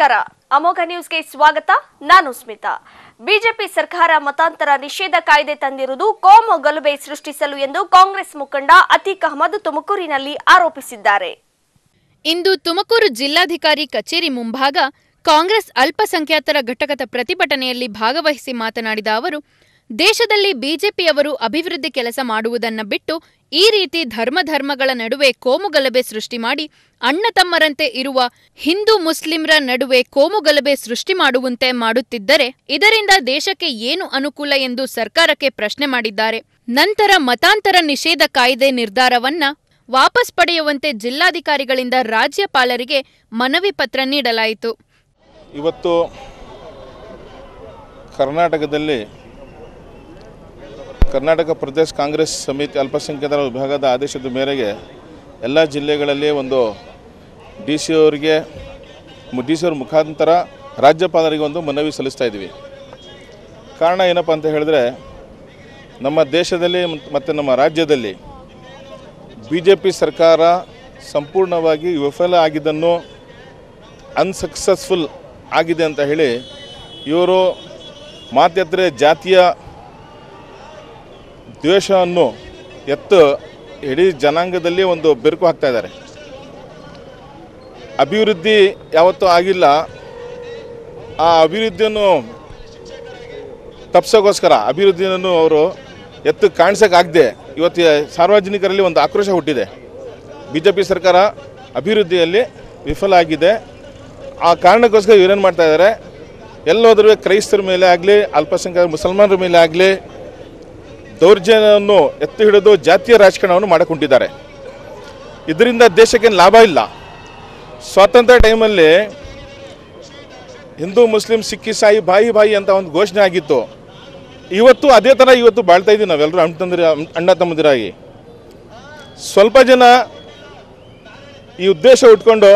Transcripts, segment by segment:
ನಮಸ್ಕಾರ ಅಮೋಘ ನ್ಯೂಸ್ಗೆ ಸ್ವಾಗತ ನಾನು ಸ್ಮಿತಾ ಬಿಜೆಪಿ ಸರ್ಕಾರ ಮತಾಂತರ ನಿಷೇಧ ಕಾಯ್ದೆ ತಂದಿರುವುದು ಕೋಮು ಗಲಭೆ ಸೃಷ್ಟಿಸಲು ಎಂದು ಕಾಂಗ್ರೆಸ್ ಮುಖಂಡ ಅತೀಕ್ ಅಹಮದ್ ತುಮಕೂರಿನಲ್ಲಿ ಆರೋಪಿಸಿದ್ದಾರೆ ಇಂದು ತುಮಕೂರು ಜಿಲ್ಲಾಧಿಕಾರಿ ಕಚೇರಿ ಮುಂಭಾಗ ಕಾಂಗ್ರೆಸ್ ಅಲ್ಪಸಂಖ್ಯಾತರ ಘಟಕದ ಪ್ರತಿಭಟನೆಯಲ್ಲಿ ಭಾಗವಹಿಸಿ ಮಾತನಾಡಿದ ಅವರು ದೇಶದಲ್ಲಿ ಬಿಜೆಪಿಯವರು ಅಭಿವೃದ್ಧಿ ಕೆಲಸ ಮಾಡುವುದನ್ನ ಬಿಟ್ಟು ಈ ರೀತಿ ಧರ್ಮಧರ್ಮಗಳ ನಡುವೆ ಕೋಮುಗಲಭೆ ಸೃಷ್ಟಿ ಮಾಡಿ ಅಣ್ಣ ತಮ್ಮರಂತೆ ಇರುವ ಹಿಂದೂ ಮುಸ್ಲಿಂರ ನಡುವೆ ಕೋಮುಗಲಭೆ ಸೃಷ್ಟಿ ಮಾಡುವಂತೆ ಮಾಡುತ್ತಿದ್ದರೆ ಇದರಿಂದ ದೇಶಕ್ಕೆ ಏನು ಅನುಕೂಲ ಎಂದು ಸರ್ಕಾರಕ್ಕೆ ಪ್ರಶ್ನೆ ಮಾಡಿದ್ದಾರೆ ನಂತರ ಮತಾಂತರ ನಿಷೇಧ ಕಾಯ್ದೆ ನಿರ್ಧಾರವನ್ನ ವಾಪಸ್ ಪಡೆಯುವಂತೆ ಜಿಲ್ಲಾಧಿಕಾರಿಗಳಿಂದ ರಾಜ್ಯಪಾಲರಿಗೆ ಮನವಿ ಪತ್ರ ನೀಡಲಾಯಿತು ಇವತ್ತು ಕರ್ನಾಟಕದಲ್ಲಿ ಕರ್ನಾಟಕ ಪ್ರದೇಶ ಕಾಂಗ್ರೆಸ್ ಸಮಿತಿ ಅಲ್ಪಸಂಖ್ಯಾತರ ವಿಭಾಗದ ಆದೇಶದ ಮೇರೆಗೆ ಎಲ್ಲ ಜಿಲ್ಲೆಗಳಲ್ಲಿ ಒಂದು ಡಿ ಸಿ ಅವರಿಗೆ ಡಿ ಸಿ ಅವ್ರ ಮುಖಾಂತರ ರಾಜ್ಯಪಾಲರಿಗೆ ಒಂದು ಮನವಿ ಸಲ್ಲಿಸ್ತಾ ಇದ್ದೀವಿ ಕಾರಣ ಏನಪ್ಪ ಅಂತ ಹೇಳಿದ್ರೆ ನಮ್ಮ ದೇಶದಲ್ಲಿ ಮತ್ತು ನಮ್ಮ ರಾಜ್ಯದಲ್ಲಿ ಬಿ ಜೆ ಪಿ ಸರ್ಕಾರ ಸಂಪೂರ್ಣವಾಗಿ ವಿಫಲ ಆಗಿದ್ದನ್ನು ಅನ್ಸಕ್ಸಸ್ಫುಲ್ ಆಗಿದೆ ಅಂತ ಹೇಳಿ ಇವರು ಮಾತೆತ್ತರೆ ಜಾತಿಯ ದ್ವೇಷವನ್ನು ಎತ್ತು ಇಡೀ ಜನಾಂಗದಲ್ಲಿ ಒಂದು ಬೆರುಕು ಹಾಕ್ತಾ ಇದ್ದಾರೆ ಅಭಿವೃದ್ಧಿ ಯಾವತ್ತೂ ಆಗಿಲ್ಲ ಆ ಅಭಿವೃದ್ಧಿಯನ್ನು ತಪ್ಸೋಕ್ಕೋಸ್ಕರ ಅಭಿವೃದ್ಧಿಯನ್ನು ಅವರು ಎತ್ತು ಕಾಣಿಸೋಕ್ಕಾಗದೆ ಇವತ್ತು ಸಾರ್ವಜನಿಕರಲ್ಲಿ ಒಂದು ಆಕ್ರೋಶ ಹುಟ್ಟಿದೆ ಬಿ ಜೆ ಪಿ ಸರ್ಕಾರ ಅಭಿವೃದ್ಧಿಯಲ್ಲಿ ವಿಫಲ ಆಗಿದೆ ಆ ಕಾರಣಕ್ಕೋಸ್ಕರ ಇವರೇನು ಮಾಡ್ತಾ ಇದ್ದಾರೆ ಎಲ್ಲೋದ್ರೂ ಕ್ರೈಸ್ತರ ಮೇಲೆ ಆಗಲಿ ಅಲ್ಪಸಂಖ್ಯಾತ ಮುಸಲ್ಮಾನರ ಮೇಲೆ ಆಗಲಿ ದೌರ್ಜನ್ಯವನ್ನು ಎತ್ತಿ ಹಿಡಿದು ಜಾತಿಯ ರಾಜಕಾರಣವನ್ನು ಮಾಡಕೊಂಡಿದ್ದಾರೆ ಇದರಿಂದ ದೇಶಕ್ಕೆ ಲಾಭ ಇಲ್ಲ ಸ್ವಾತಂತ್ರ್ಯ ಟೈಮಲ್ಲಿ ಹಿಂದೂ ಮುಸ್ಲಿಂ ಸಿಕ್ಕಿ ಸಾಯಿ ಬಾಯಿ ಬಾಯಿ ಅಂತ ಒಂದು ಘೋಷಣೆ ಆಗಿತ್ತು ಇವತ್ತು ಅದೇ ಥರ ಇವತ್ತು ಬಾಳ್ತಾ ಇದ್ದೀವಿ ನಾವೆಲ್ಲರೂ ಅಣ್ಣ ತಂದಿರ ಅಣ್ಣ ತಮ್ಮದಿರಾಗಿ ಸ್ವಲ್ಪ ಜನ ಈ ಉದ್ದೇಶ ಇಟ್ಕೊಂಡು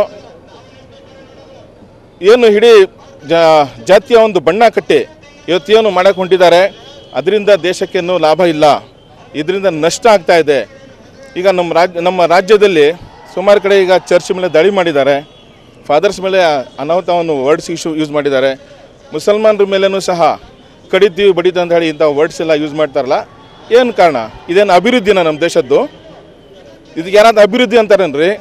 ಏನು ಇಡೀ ಜಾ- ಜಾತಿಯ ಒಂದು ಬಣ್ಣ ಕಟ್ಟಿ ಇವತ್ತೇನು ಮಾಡಕ್ಕೆ ಹೊಂಟಿದ್ದಾರೆ ಅದರಿಂದ ದೇಶಕ್ಕೇನು ಲಾಭ ಇಲ್ಲ ಇದರಿಂದ ನಷ್ಟ ಆಗ್ತಾ ಇದೆ ಈಗ ನಮ್ಮ ರಾಜ್ಯ ನಮ್ಮ ರಾಜ್ಯದಲ್ಲಿ ಸುಮಾರು ಕಡೆ ಈಗ ಚರ್ಚ್ ಮೇಲೆ ದಾಳಿ ಮಾಡಿದ್ದಾರೆ ಫಾದರ್ಸ್ ಮೇಲೆ ಅನಾಹುತವನ್ನು ವರ್ಡ್ಸ್ ಇಶ್ಯೂ ಯೂಸ್ ಮಾಡಿದ್ದಾರೆ ಮುಸಲ್ಮಾನರ ಮೇಲೇನೂ ಸಹ ಕಡಿತೀವಿ ಬಡಿತ ಅಂತ ಹೇಳಿ ಇಂಥ ವರ್ಡ್ಸ್ ಎಲ್ಲ ಯೂಸ್ ಮಾಡ್ತಾರಲ್ಲ ಏನು ಕಾರಣ ಇದೇನು ಅಭಿವೃದ್ಧಿನ ನಮ್ಮ ದೇಶದ್ದು ಇದಕ್ಕೆ ಯಾರಾದ್ರೂ ಅಭಿವೃದ್ಧಿ ಅಂತಾರೇನ್ರಿ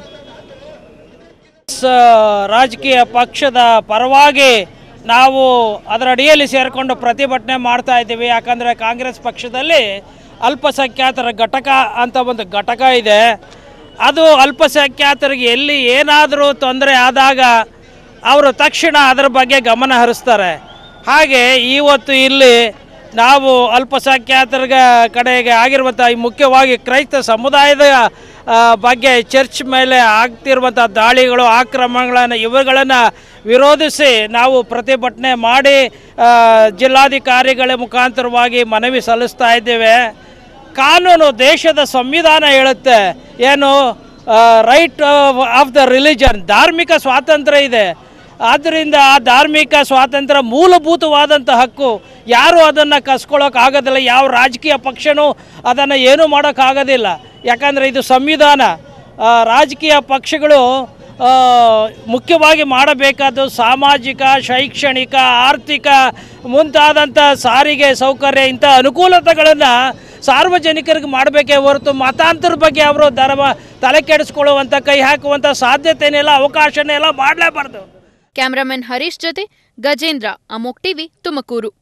ಸ ರಾಜಕೀಯ ಪಕ್ಷದ ಪರವಾಗಿ ನಾವು ಅದರ ಅಡಿಯಲ್ಲಿ ಸೇರಿಕೊಂಡು ಪ್ರತಿಭಟನೆ ಮಾಡ್ತಾ ಇದ್ದೀವಿ ಯಾಕಂದರೆ ಕಾಂಗ್ರೆಸ್ ಪಕ್ಷದಲ್ಲಿ ಅಲ್ಪಸಂಖ್ಯಾತರ ಘಟಕ ಅಂತ ಒಂದು ಘಟಕ ಇದೆ ಅದು ಅಲ್ಪಸಂಖ್ಯಾತರಿಗೆ ಎಲ್ಲಿ ಏನಾದರೂ ತೊಂದರೆ ಆದಾಗ ಅವರು ತಕ್ಷಣ ಅದರ ಬಗ್ಗೆ ಗಮನ ಹರಿಸ್ತಾರೆ ಹಾಗೆ ಇವತ್ತು ಇಲ್ಲಿ ನಾವು ಅಲ್ಪಸಂಖ್ಯಾತರ ಕಡೆಗೆ ಆಗಿರುವಂಥ ಈ ಮುಖ್ಯವಾಗಿ ಕ್ರೈಸ್ತ ಸಮುದಾಯದ ಆ, ಬಗ್ಗೆ ಚರ್ಚ್ ಮೇಲೆ ಆಗ್ತಿರುವಂಥ ದಾಳಿಗಳು ಆಕ್ರಮಣಗಳನ್ನು ಇವುಗಳನ್ನು ವಿರೋಧಿಸಿ ನಾವು ಪ್ರತಿಭಟನೆ ಮಾಡಿ ಆ, ಜಿಲ್ಲಾಧಿಕಾರಿಗಳ ಮುಖಾಂತರವಾಗಿ ಮನವಿ ಸಲ್ಲಿಸ್ತಾ ಇದ್ದೇವೆ ಕಾನೂನು ದೇಶದ ಸಂವಿಧಾನ ಹೇಳುತ್ತೆ ಏನು ರೈಟ್ ಆಫ್ ದ ರಿಲಿಜನ್ ಧಾರ್ಮಿಕ ಸ್ವಾತಂತ್ರ್ಯ ಇದೆ ಆದ್ದರಿಂದ ಆ ಧಾರ್ಮಿಕ ಸ್ವಾತಂತ್ರ್ಯ ಮೂಲಭೂತವಾದಂಥ ಹಕ್ಕು ಯಾರೂ ಅದನ್ನು ಕಸ್ಕೊಳ್ಳೋಕ್ಕಾಗೋದಿಲ್ಲ ಯಾವ ರಾಜಕೀಯ ಪಕ್ಷನೂ ಅದನ್ನು ಏನೂ ಮಾಡೋಕ್ಕಾಗೋದಿಲ್ಲ ಯಾಕಂದರೆ ಇದು ಸಂವಿಧಾನ ಆ, ರಾಜಕೀಯ ಪಕ್ಷಗಳು ಆ, ಮುಖ್ಯವಾಗಿ ಮಾಡಬೇಕಾದ್ದು ಸಾಮಾಜಿಕ ಶೈಕ್ಷಣಿಕ ಆರ್ಥಿಕ ಮುಂತಾದಂಥ ಸಾರಿಗೆ ಸೌಕರ್ಯ ಇಂಥ ಅನುಕೂಲತೆಗಳನ್ನು ಸಾರ್ವಜನಿಕರಿಗೆ ಮಾಡಬೇಕೇ ಹೊರತು ಮತಾಂತರ ಬಗ್ಗೆ ಅವರು ಧರ್ಮ ತಲೆ ಕೆಡಿಸ್ಕೊಳ್ಳುವಂಥ ಕೈ ಹಾಕುವಂಥ ಸಾಧ್ಯತೆನೆಲ್ಲ ಅವಕಾಶನೇ ಎಲ್ಲ ಮಾಡಲೇಬಾರ್ದು ಕ್ಯಾಮರಾಮನ್ ಹರೀಶ್ ಜೊತೆ ಗಜೇಂದ್ರ ಅಮೋಕ್ ಟಿವಿ ತುಮಕೂರು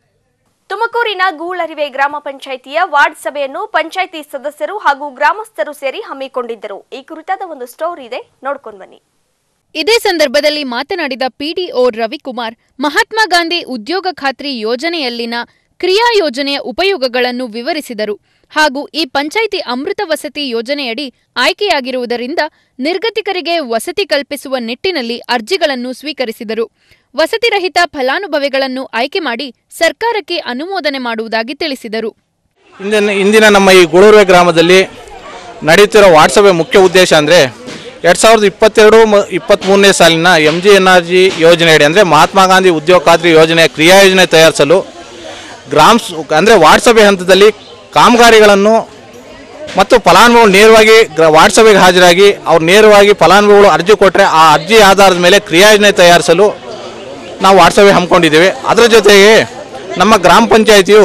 ತುಮಕೂರಿನ ಗೂಳರಿವೆ ಗ್ರಾಮ ಪಂಚಾಯಿತಿಯ ವಾರ್ಡ್ ಸಭೆಯನ್ನು ಪಂಚಾಯಿತಿ ಸದಸ್ಯರು ಹಾಗೂ ಗ್ರಾಮಸ್ಥರು ಸೇರಿ ಹಮ್ಮಿಕೊಂಡಿದ್ದರು ಈ ಕುರಿತಾದ ಒಂದು ಸ್ಟೋರಿ ಇದೆ ನೋಡ್ಕೊಂಡು ಬನ್ನಿ ಇದೇ ಸಂದರ್ಭದಲ್ಲಿ ಮಾತನಾಡಿದ ಪಿಡಿಒ ರವಿಕುಮಾರ್ ಮಹಾತ್ಮ ಗಾಂಧಿ ಉದ್ಯೋಗ ಖಾತ್ರಿ ಯೋಜನೆಯಲ್ಲಿನ ಕ್ರಿಯಾ ಯೋಜನೆಯ ಉಪಯೋಗಗಳನ್ನು ವಿವರಿಸಿದರು ಹಾಗೂ ಈ ಪಂಚಾಯಿತಿ ಅಮೃತ ವಸತಿ ಯೋಜನೆಯಡಿ ಆಯ್ಕೆಯಾಗಿರುವುದರಿಂದ ನಿರ್ಗತಿಕರಿಗೆ ವಸತಿ ಕಲ್ಪಿಸುವ ನಿಟ್ಟಿನಲ್ಲಿ ಅರ್ಜಿಗಳನ್ನು ಸ್ವೀಕರಿಸಿದರು ವಸತಿರಹಿತ ಫಲಾನುಭವಿಗಳನ್ನು ಆಯ್ಕೆ ಮಾಡಿ ಸರ್ಕಾರಕ್ಕೆ ಅನುಮೋದನೆ ಮಾಡುವುದಾಗಿ ತಿಳಿಸಿದರು ಇಂದಿನ ಇಂದಿನ ನಮ್ಮ ಈ ಗುಳೂರುವೆ ಗ್ರಾಮದಲ್ಲಿ ನಡೆಯುತ್ತಿರೋ ವಾಟ್ಸಪ್ ಮುಖ್ಯ ಉದ್ದೇಶ ಅಂದರೆ ಎರಡು ಸಾವಿರದ ಇಪ್ಪತ್ತೆರಡು ಮ ಇಪ್ಪತ್ತ್ಮೂರನೇ ಸಾಲಿನ M G N R G ಯೋಜನೆಯಡಿ ಅಂದರೆ ಮಹಾತ್ಮ ಗಾಂಧಿ ಉದ್ಯೋಗ ಖಾತ್ರಿ ಯೋಜನೆಯ ಕ್ರಿಯಾ ಯೋಜನೆ ತಯಾರಿಸಲು ಗ್ರಾಮ ಅಂದರೆ ವಾಟ್ಸಪ್ ಹಂತದಲ್ಲಿ ಕಾಮಗಾರಿಗಳನ್ನು ಮತ್ತು ಫಲಾನುಭವಿಗಳು ನೇರವಾಗಿ ಗ್ರ ವಾಟ್ಸಪ್ಗೆ ಹಾಜರಾಗಿ ಅವ್ರು ನೇರವಾಗಿ ಫಲಾನುಭವಿಗಳು ಅರ್ಜಿ ಕೊಟ್ಟರೆ ಆ ಅರ್ಜಿ ಆಧಾರದ ಮೇಲೆ ಕ್ರಿಯಾ ಯೋಜನೆ ತಯಾರಿಸಲು ನಾವು ವಾಟ್ಸಪ್ಪೇ ಹಮ್ಮಿಕೊಂಡಿದ್ದೇವೆ ಅದರ ಜೊತೆಗೆ ನಮ್ಮ ಗ್ರಾಮ ಪಂಚಾಯಿತಿಯು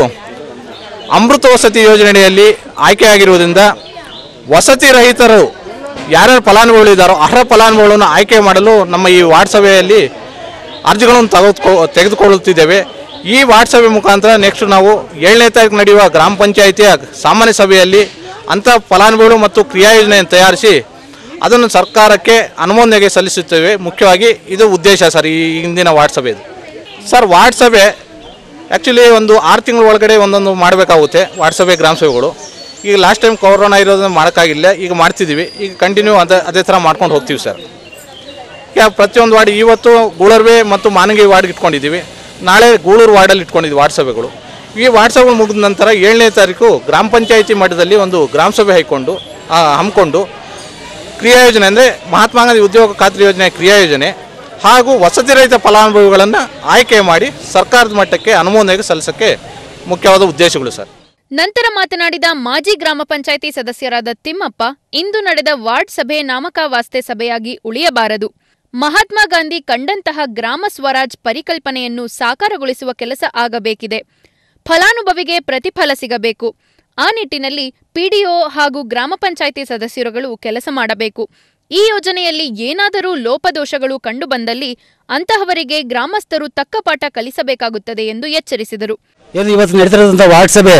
ಅಮೃತ ವಸತಿ ಯೋಜನೆಯಲ್ಲಿ ಆಯ್ಕೆಯಾಗಿರುವುದರಿಂದ ವಸತಿ ರಹಿತರು ಯಾರ್ಯಾರು ಫಲಾನುಭವಿಗಳು ಇದ್ದಾರೋ ಅರ್ಹ ಫಲಾನುಭವಿಗಳನ್ನು ಆಯ್ಕೆ ಮಾಡಲು ನಮ್ಮ ಈ ವಾಟ್ಸಭೆಯಲ್ಲಿ ಅರ್ಜಿಗಳನ್ನು ತೆಗೆದುಕೊ ತೆಗೆದುಕೊಳ್ಳುತ್ತಿದ್ದೇವೆ ಈ ವಾಟ್ಸಭೆ ಮುಖಾಂತರ ನೆಕ್ಸ್ಟ್ ನಾವು ಏಳನೇ ತಾರೀಕು ನಡೆಯುವ ಗ್ರಾಮ ಪಂಚಾಯಿತಿಯ ಸಾಮಾನ್ಯ ಸಭೆಯಲ್ಲಿ ಅಂಥ ಫಲಾನುಭವಿಗಳು ಮತ್ತು ಕ್ರಿಯಾ ಯೋಜನೆಯನ್ನು ತಯಾರಿಸಿ ಅದನ್ನು ಸರ್ಕಾರಕ್ಕೆ ಅನುಮೋದನೆಗೆ ಸಲ್ಲಿಸುತ್ತೇವೆ ಮುಖ್ಯವಾಗಿ ಇದು ಉದ್ದೇಶ ಸರ್ ಈ ಹಿಂದಿನ ವಾಟ್ಸಭೆದು ಸರ್ ವಾಟ್ಸಭೆ ಆ್ಯಕ್ಚುಲಿ ಒಂದು ಆರು ತಿಂಗಳ ಒಳಗಡೆ ಒಂದೊಂದು ಮಾಡಬೇಕಾಗುತ್ತೆ ವಾಟ್ಸಪ್ಪೇ ಗ್ರಾಮ ಸಭೆಗಳು ಈಗ ಲಾಸ್ಟ್ ಟೈಮ್ ಕೊರೋನಾ ಇರೋದನ್ನ ಮಾಡೋಕ್ಕಾಗಿಲ್ಲ ಈಗ ಮಾಡ್ತಿದ್ದೀವಿ ಈಗ ಕಂಟಿನ್ಯೂ ಅದೇ ಅದೇ ಥರ ಮಾಡ್ಕೊಂಡು ಹೋಗ್ತೀವಿ ಸರ್ ಈಗ ಪ್ರತಿಯೊಂದು ವಾರ್ಡ್ ಇವತ್ತು ಗೂಳರ್ವೆ ಮತ್ತು ಮಾನಂಗಿ ವಾರ್ಡ್ಗೆ ಇಟ್ಕೊಂಡಿದ್ದೀವಿ ನಾಳೆ ಗೂಳೂರು ವಾರ್ಡಲ್ಲಿ ಇಟ್ಕೊಂಡಿದ್ದೀವಿ ವಾಟ್ಸಭೆಗಳು ಈ ವಾಟ್ಸಪ್ಗಳು ಮುಗಿದ ನಂತರ ಏಳನೇ ತಾರೀಕು ಗ್ರಾಮ ಪಂಚಾಯಿತಿ ಮಟ್ಟದಲ್ಲಿ ಒಂದು ಗ್ರಾಮ ಸಭೆ ಹೈಕೊಂಡು ಆ, ಹಮ್ಮಿಕೊಂಡು ಕ್ರಿಯಾ ಯೋಜನೆ ಅಂದರೆ ಮಹಾತ್ಮ ಗಾಂಧಿ ಉದ್ಯೋಗ ಖಾತ್ರಿ ಯೋಜನೆ ಕ್ರಿಯಾ ಯೋಜನೆ ಹಾಗೂ ವಸತಿ ರಹಿತ ಫಲಾನುಭವಿಗಳನ್ನು ಆಯ್ಕೆ ಮಾಡಿ ಸರ್ಕಾರದ ಮಟ್ಟಕ್ಕೆ ಅನುಮೋದನೆಗೆ ಸಲ್ಲಿಸೋಕ್ಕೆ ಮುಖ್ಯವಾದ ಉದ್ದೇಶಗಳು ಸರ್ ನಂತರ ಮಾತನಾಡಿದ ಮಾಜಿ ಗ್ರಾಮ ಪಂಚಾಯಿತಿ ಸದಸ್ಯರಾದ ತಿಮ್ಮಪ್ಪ ಇಂದು ನಡೆದ ವಾರ್ಡ್ ಸಭೆ ನಾಮಕಾವಾಸ್ತೆ ಸಭೆಯಾಗಿ ಉಳಿಯಬಾರದು ಮಹಾತ್ಮ ಗಾಂಧಿ ಕಂಡಂತಹ ಗ್ರಾಮ ಸ್ವರಾಜ್ ಪರಿಕಲ್ಪನೆಯನ್ನು ಸಾಕಾರಗೊಳಿಸುವ ಕೆಲಸ ಆಗಬೇಕಿದೆ ಫಲಾನುಭವಿಗೆ ಪ್ರತಿಫಲ ಸಿಗಬೇಕು ಆ ನಿಟ್ಟಿನಲ್ಲಿ ಪಿಡಿಒ ಹಾಗೂ ಗ್ರಾಮ ಪಂಚಾಯಿತಿ ಸದಸ್ಯರುಗಳು ಕೆಲಸ ಮಾಡಬೇಕು ಈ ಯೋಜನೆಯಲ್ಲಿ ಏನಾದರೂ ಲೋಪದೋಷಗಳು ಕಂಡುಬಂದಲ್ಲಿ ಅಂತಹವರಿಗೆ ಗ್ರಾಮಸ್ಥರು ತಕ್ಕ ಪಾಠ ಕಲಿಸಬೇಕಾಗುತ್ತದೆ ಎಂದು ಎಚ್ಚರಿಸಿದರು ಏನು ಇವತ್ತು ನಡೀತಿರೋದಂಥ ವಾರ್ಡ್ ಸಭೆ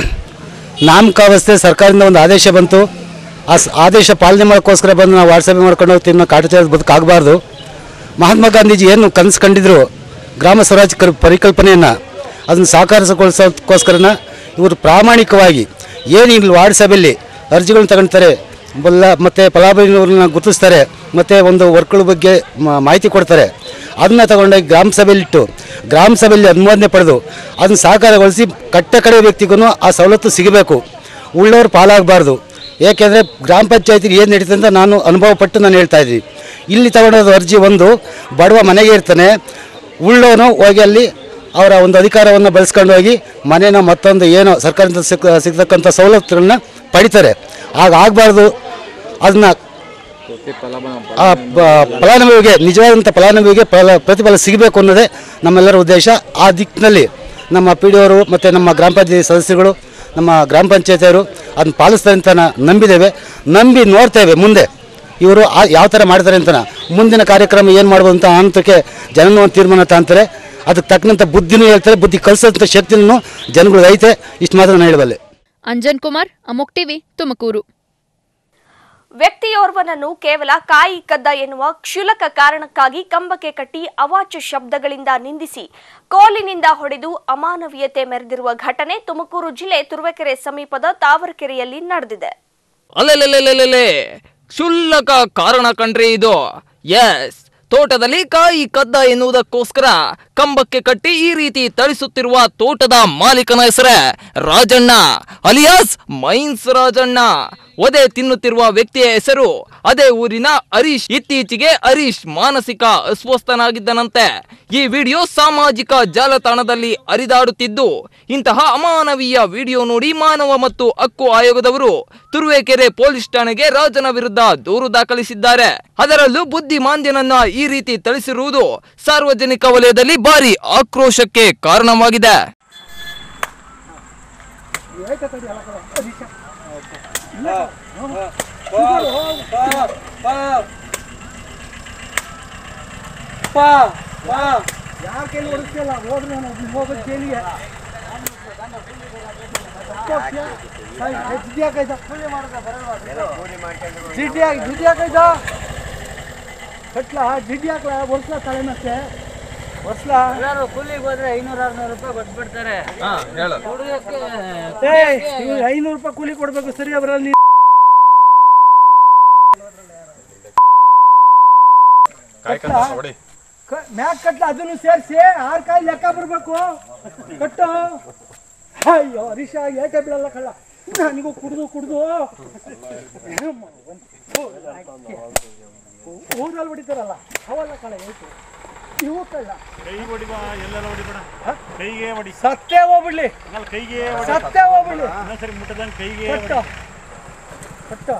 ನಾಮಕಾವಸ್ಥೆ ಸರ್ಕಾರದಿಂದ ಒಂದು ಆದೇಶ ಬಂತು ಆ ಸ್- ಆದೇಶ ಪಾಲನೆ ಮಾಡೋಕ್ಕೋಸ್ಕರ ಬಂದು ನಾವು ವಾರ್ಡ್ ಸಭೆ ಮಾಡ್ಕೊಂಡು ಹೋಗ್ತೀವಿ ನಾವು ಕಾಟಚಾರದ ಬದುಕಾಗಬಾರ್ದು ಮಹಾತ್ಮ ಗಾಂಧೀಜಿ ಏನು ಕನಸು ಕಂಡಿದ್ರು ಗ್ರಾಮ ಸ್ವರಾಜ್ ಕರ್ ಪರಿಕಲ್ಪನೆಯನ್ನು ಅದನ್ನು ಸಾಕಾರಗೊಳಿಸೋಕ್ಕೋಸ್ಕರನ ಇವರು ಪ್ರಾಮಾಣಿಕವಾಗಿ ಏನು ಇಲ್ಲಿ ವಾರ್ಡ್ ಸಭೆಯಲ್ಲಿ ಅರ್ಜಿಗಳನ್ನ ತಗೊಳ್ತಾರೆ ಬಲ್ಲ ಮತ್ತು ಫಲಾನುಭವಿಗಳನ್ನ ಗುರುತಿಸ್ತಾರೆ ಮತ್ತು ಒಂದು ವರ್ಕ್ಗಳ ಬಗ್ಗೆ ಮ- ಮಾಹಿತಿ ಕೊಡ್ತಾರೆ ಅದನ್ನ ತಗೊಂಡೋಗಿ ಗ್ರಾಮ ಸಭೆಯಲ್ಲಿಟ್ಟು ಗ್ರಾಮ ಸಭೆಯಲ್ಲಿ ಅನುಮೋದನೆ ಪಡೆದು ಅದನ್ನು ಸಾಕಾರಗೊಳಿಸಿ ಕಟ್ಟ ಕಡೆ ವ್ಯಕ್ತಿಗೂ ಆ ಸವಲತ್ತು ಸಿಗಬೇಕು ಉಳ್ಳವ್ರು ಪಾಲಾಗಬಾರ್ದು ಏಕೆಂದರೆ ಗ್ರಾಮ ಪಂಚಾಯತಿಗೆ ಏನು ನಡೀತದೆ ಅಂತ ನಾನು ಅನುಭವ ಪಟ್ಟು ನಾನು ಹೇಳ್ತಾ ಇದ್ದೀನಿ ಇಲ್ಲಿ ತಗೊಂಡೋದು ಅರ್ಜಿ ಒಂದು ಬಡವ ಮನೆಗೆ ಇರ್ತಾನೆ ಉಳ್ಳವನು ಹೋಗಿ ಅಲ್ಲಿ ಅವರ ಒಂದು ಅಧಿಕಾರವನ್ನು ಬಳಸ್ಕೊಂಡು ಹೋಗಿ ಮನೇನ ಮತ್ತೊಂದು ಏನೋ ಸರ್ಕಾರದಿಂದ ಸಿಕ್ ಸಿಗ್ತಕ್ಕಂಥ ಸವಲತ್ತುಗಳನ್ನ ಪಡಿತಾರೆ ಆಗ ಆಗಬಾರ್ದು ಅದನ್ನ ಆ ಬ- ಫಲಾನುಭವಿಗೆ ನಿಜವಾದಂಥ ಫಲಾನುಭವಿಗೆ ಫಲ ಪ್ರತಿಫಲ ಸಿಗಬೇಕು ಅನ್ನೋದೇ ನಮ್ಮೆಲ್ಲರ ಉದ್ದೇಶ ಆ ದಿಕ್ಕಿನಲ್ಲಿ ನಮ್ಮ ಪಿ ಡಿ ಅವರು ಮತ್ತು ನಮ್ಮ ಗ್ರಾಮ ಪಂಚಾಯತಿ ಸದಸ್ಯರುಗಳು ನಮ್ಮ ಗ್ರಾಮ ಪಂಚಾಯತಿಯವರು ಅದನ್ನ ಪಾಲಿಸ್ತಾರೆ ಅಂತ ನಾ- ನಂಬಿದ್ದೇವೆ ನಂಬಿ ನೋಡ್ತೇವೆ ಮುಂದೆ ಇವರು ಆ ಯಾವ ಥರ ಮಾಡ್ತಾರೆ ಅಂತ ಮುಂದಿನ ಕಾರ್ಯಕ್ರಮ ಏನು ಮಾಡ್ಬೋದು ಅಂತ ಅನ್ನೋದಕ್ಕೆ ಜನನೂ ಒಂದು ತೀರ್ಮಾನ ತಗೊಂತಾರೆ ಅದಕ್ಕೆ ತಕ್ಕಂಥ ಬುದ್ಧಿನೂ ಹೇಳ್ತಾರೆ ಬುದ್ಧಿ ಕಲಿಸೋಂಥ ಶಕ್ತಿನೂ ಜನಗಳಿಗೆ ಐತೆ ಇಷ್ಟು ಮಾತ್ರ ನಾನು ಹೇಳಬಲ್ಲೆ ಅಂಜನ್ ಕುಮಾರ್ ಅಮುಕ್ ಟಿವಿ ತುಮಕೂರು ವ್ಯಕ್ತಿಯೋರ್ವನನ್ನು ಕೇವಲ ಕಾಯಿ ಕದ್ದ ಎನ್ನುವ ಕ್ಷುಲಕ ಕಾರಣಕ್ಕಾಗಿ ಕಂಬಕ್ಕೆ ಕಟ್ಟಿ ಅವಾಚ್ಯ ಶಬ್ದಗಳಿಂದ ನಿಂದಿಸಿ ಕೋಲಿನಿಂದ ಹೊಡೆದು ಅಮಾನವೀಯತೆ ಮೆರೆದಿರುವ ಘಟನೆ ತುಮಕೂರು ಜಿಲ್ಲೆ ತುರುವೇಕೆರೆ ಸಮೀಪದ ತಾವರಕೆರೆಯಲ್ಲಿ ನಡೆದಿದೆ ಅಲೆಲೆಲೆಲೆಲೆಲೆ ಕ್ಷುಲ್ಲಕ ಕಾರಣ ಕಂಡ್ರೆ ಇದು ಎಸ್ ತೋಟದಲ್ಲಿ ಕಾಯಿ ಕದ್ದ ಎನ್ನುವುದಕ್ಕೋಸ್ಕರ ಕಂಬಕ್ಕೆ ಕಟ್ಟಿ ಈ ರೀತಿ ಥಳಿಸುತ್ತಿರುವ ತೋಟದ ಮಾಲೀಕನ ಹೆಸರೇ ರಾಜಣ್ಣ ಅಲಿಯಾಸ್ ಮೈನ್ಸ್ ರಾಜಣ್ಣ ಒದೆ ತಿನ್ನುತ್ತಿರುವ ವ್ಯಕ್ತಿಯ ಹೆಸರು ಅದೇ ಊರಿನ ಹರೀಶ್ ಇತ್ತೀಚೆಗೆ ಹರೀಶ್ ಮಾನಸಿಕ ಅಸ್ವಸ್ಥನಾಗಿದ್ದನಂತೆ ಈ ವಿಡಿಯೋ ಸಾಮಾಜಿಕ ಜಾಲತಾಣದಲ್ಲಿ ಹರಿದಾಡುತ್ತಿದ್ದು ಇಂತಹ ಅಮಾನವೀಯ ವಿಡಿಯೋ ನೋಡಿ ಮಾನವ ಮತ್ತು ಹಕ್ಕು ಆಯೋಗದವರು ತುರುವೇಕೆರೆ ಪೊಲೀಸ್ ಠಾಣೆಗೆ ರಾಜನ ವಿರುದ್ಧ ದೂರು ದಾಖಲಿಸಿದ್ದಾರೆ ಅದರಲ್ಲೂ ಬುದ್ಧಿಮಾಂದ್ಯನನ್ನ ಈ ರೀತಿ ಥಳಿಸಿರುವುದು ಸಾರ್ವಜನಿಕ ವಲಯದಲ್ಲಿ ಭಾರಿ ಆಕ್ರೋಶಕ್ಕೆ ಕಾರಣವಾಗಿದೆ ಜಿಡ್ಡಿ ಹಾಕಿ ಜಿಡ್ಡಿ ಹಾಕೈತ ಕಟ್ಲ ಜಿಡ್ಡಿ ಹಾಕ್ಲ ವರ್ಷಲ ತಲೆ ಮತ್ತೆ ವರ್ಷಲ ಕೂಲಿಗೆ ಹೋದ್ರೆ ಐನೂರ ಆರ್ನೂರು ರೂಪಾಯಿ ಕೊಟ್ಬಿಡ್ತಾರೆ ಏ ಐನೂರು ರೂಪಾಯಿ ಕೂಲಿ ಕೊಡ್ಬೇಕು ಸರಿ ಬರಲ್ಲ ನೀ ಕ- ಮ್ಯಾಕ್ ಕಟ್ಲ ಅದನ್ನು ಸೇರಿಸಿ ಆರ್ ಕಾಯಿ ಲೆಕ್ಕ ಬರ್ಬೇಕು ಕಟ್ಟು ಅಯ್ಯೋ ಹರೀಶ ಏಕೆ ಬೀಳಲ್ಲ ಕಳ್ಳ ನನಗೂ ಕುಡ್ದು ಕುಡ್ದು ಊರಲ್ಲಿ ಹೊಡಿತಾರಲ್ಲ ಅವಲ್ಲ ಕಳ್ಳ ಏಕೆ ಇವು ಕಳ್ಳ ಕೈಗೆ ಹೊಡಿ ಸತ್ತೇ ಹೋಗ್ಬಿಡ್ಲಿ ಕೈಗೆ ಸತ್ತೇ ಹೋಗ್ಬಿಡ್ಲಿ ಸರಿ ಮುಟ್ಟದಂಗೆ ಕೈಗೆ ಕಟ್ಟು ಕಟ್ಟು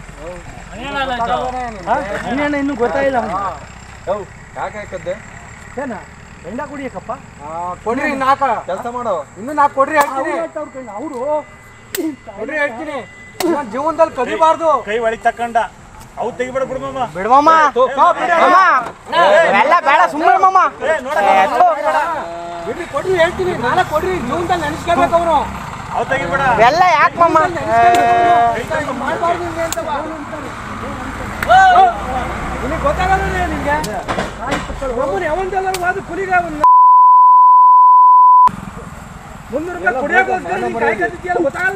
ಹಾ? ಇನ್ನೇನು ಇನ್ನೂ ಗೊತ್ತಾಯಿಲ್ಲ ಅವ್ನಿಗೆ. ಏನ ಎಂಡ ಕುಡಿಯಕ್ಕಪ್ಪ ಕೊಡ್ರಿ ನಾಲ್ಕ ಕೆಲಸ ಮಾಡೋ ಇನ್ನು ನಾಲ್ಕು ಕೊಡ್ರಿ ಹೇಳ್ತೀನಿ ಅವರು ಕೊಡ್ರಿ ಹೇಳ್ತೀನಿ ನಾನ್ ಜೀವನದಲ್ಲಿ ಕದಿಬಾರ್ದು ಕೈ ಒಳಗೆ ತಕ್ಕಂಡ ಅವು ತೆಗಿಬೇಡ ಬಿಡ್ಮಮ್ಮ ಬಿಡ್ಮಮ್ಮ ಎಲ್ಲ ಬೇಡ ಸುಮ್ಮನೆ ಮಮ್ಮ ಬಿಡ್ರಿ ಕೊಡ್ರಿ ಹೇಳ್ತೀನಿ ನಾಳೆ ಕೊಡ್ರಿ ಜೀವನದಲ್ಲಿ ನೆನೆಸ್ಕೋಬೇಕು ಅವನು ಅವು ತೆಗಿಬೇಡ ಎಲ್ಲ ಯಾಕೆ ಮಮ್ಮ ನಿನಗೆ ಗೊತ್ತಾಗಲ್ಲ ನಿನಗೆ ಒಬ್ಬನು ಯಾವಂತೆಲ್ಲ ಹೋದ ಕುಲಿಗ ಮುನ್ನೂರು ರೂಪಾಯಿ ಕುಡಿಯೋಕೋಸ್ಕರ ನೀನ್ ಕಾಯ್ಕೊಂಡಿದ್ಯಲ್ಲ ಗೊತ್ತಾಗಲ್ಲ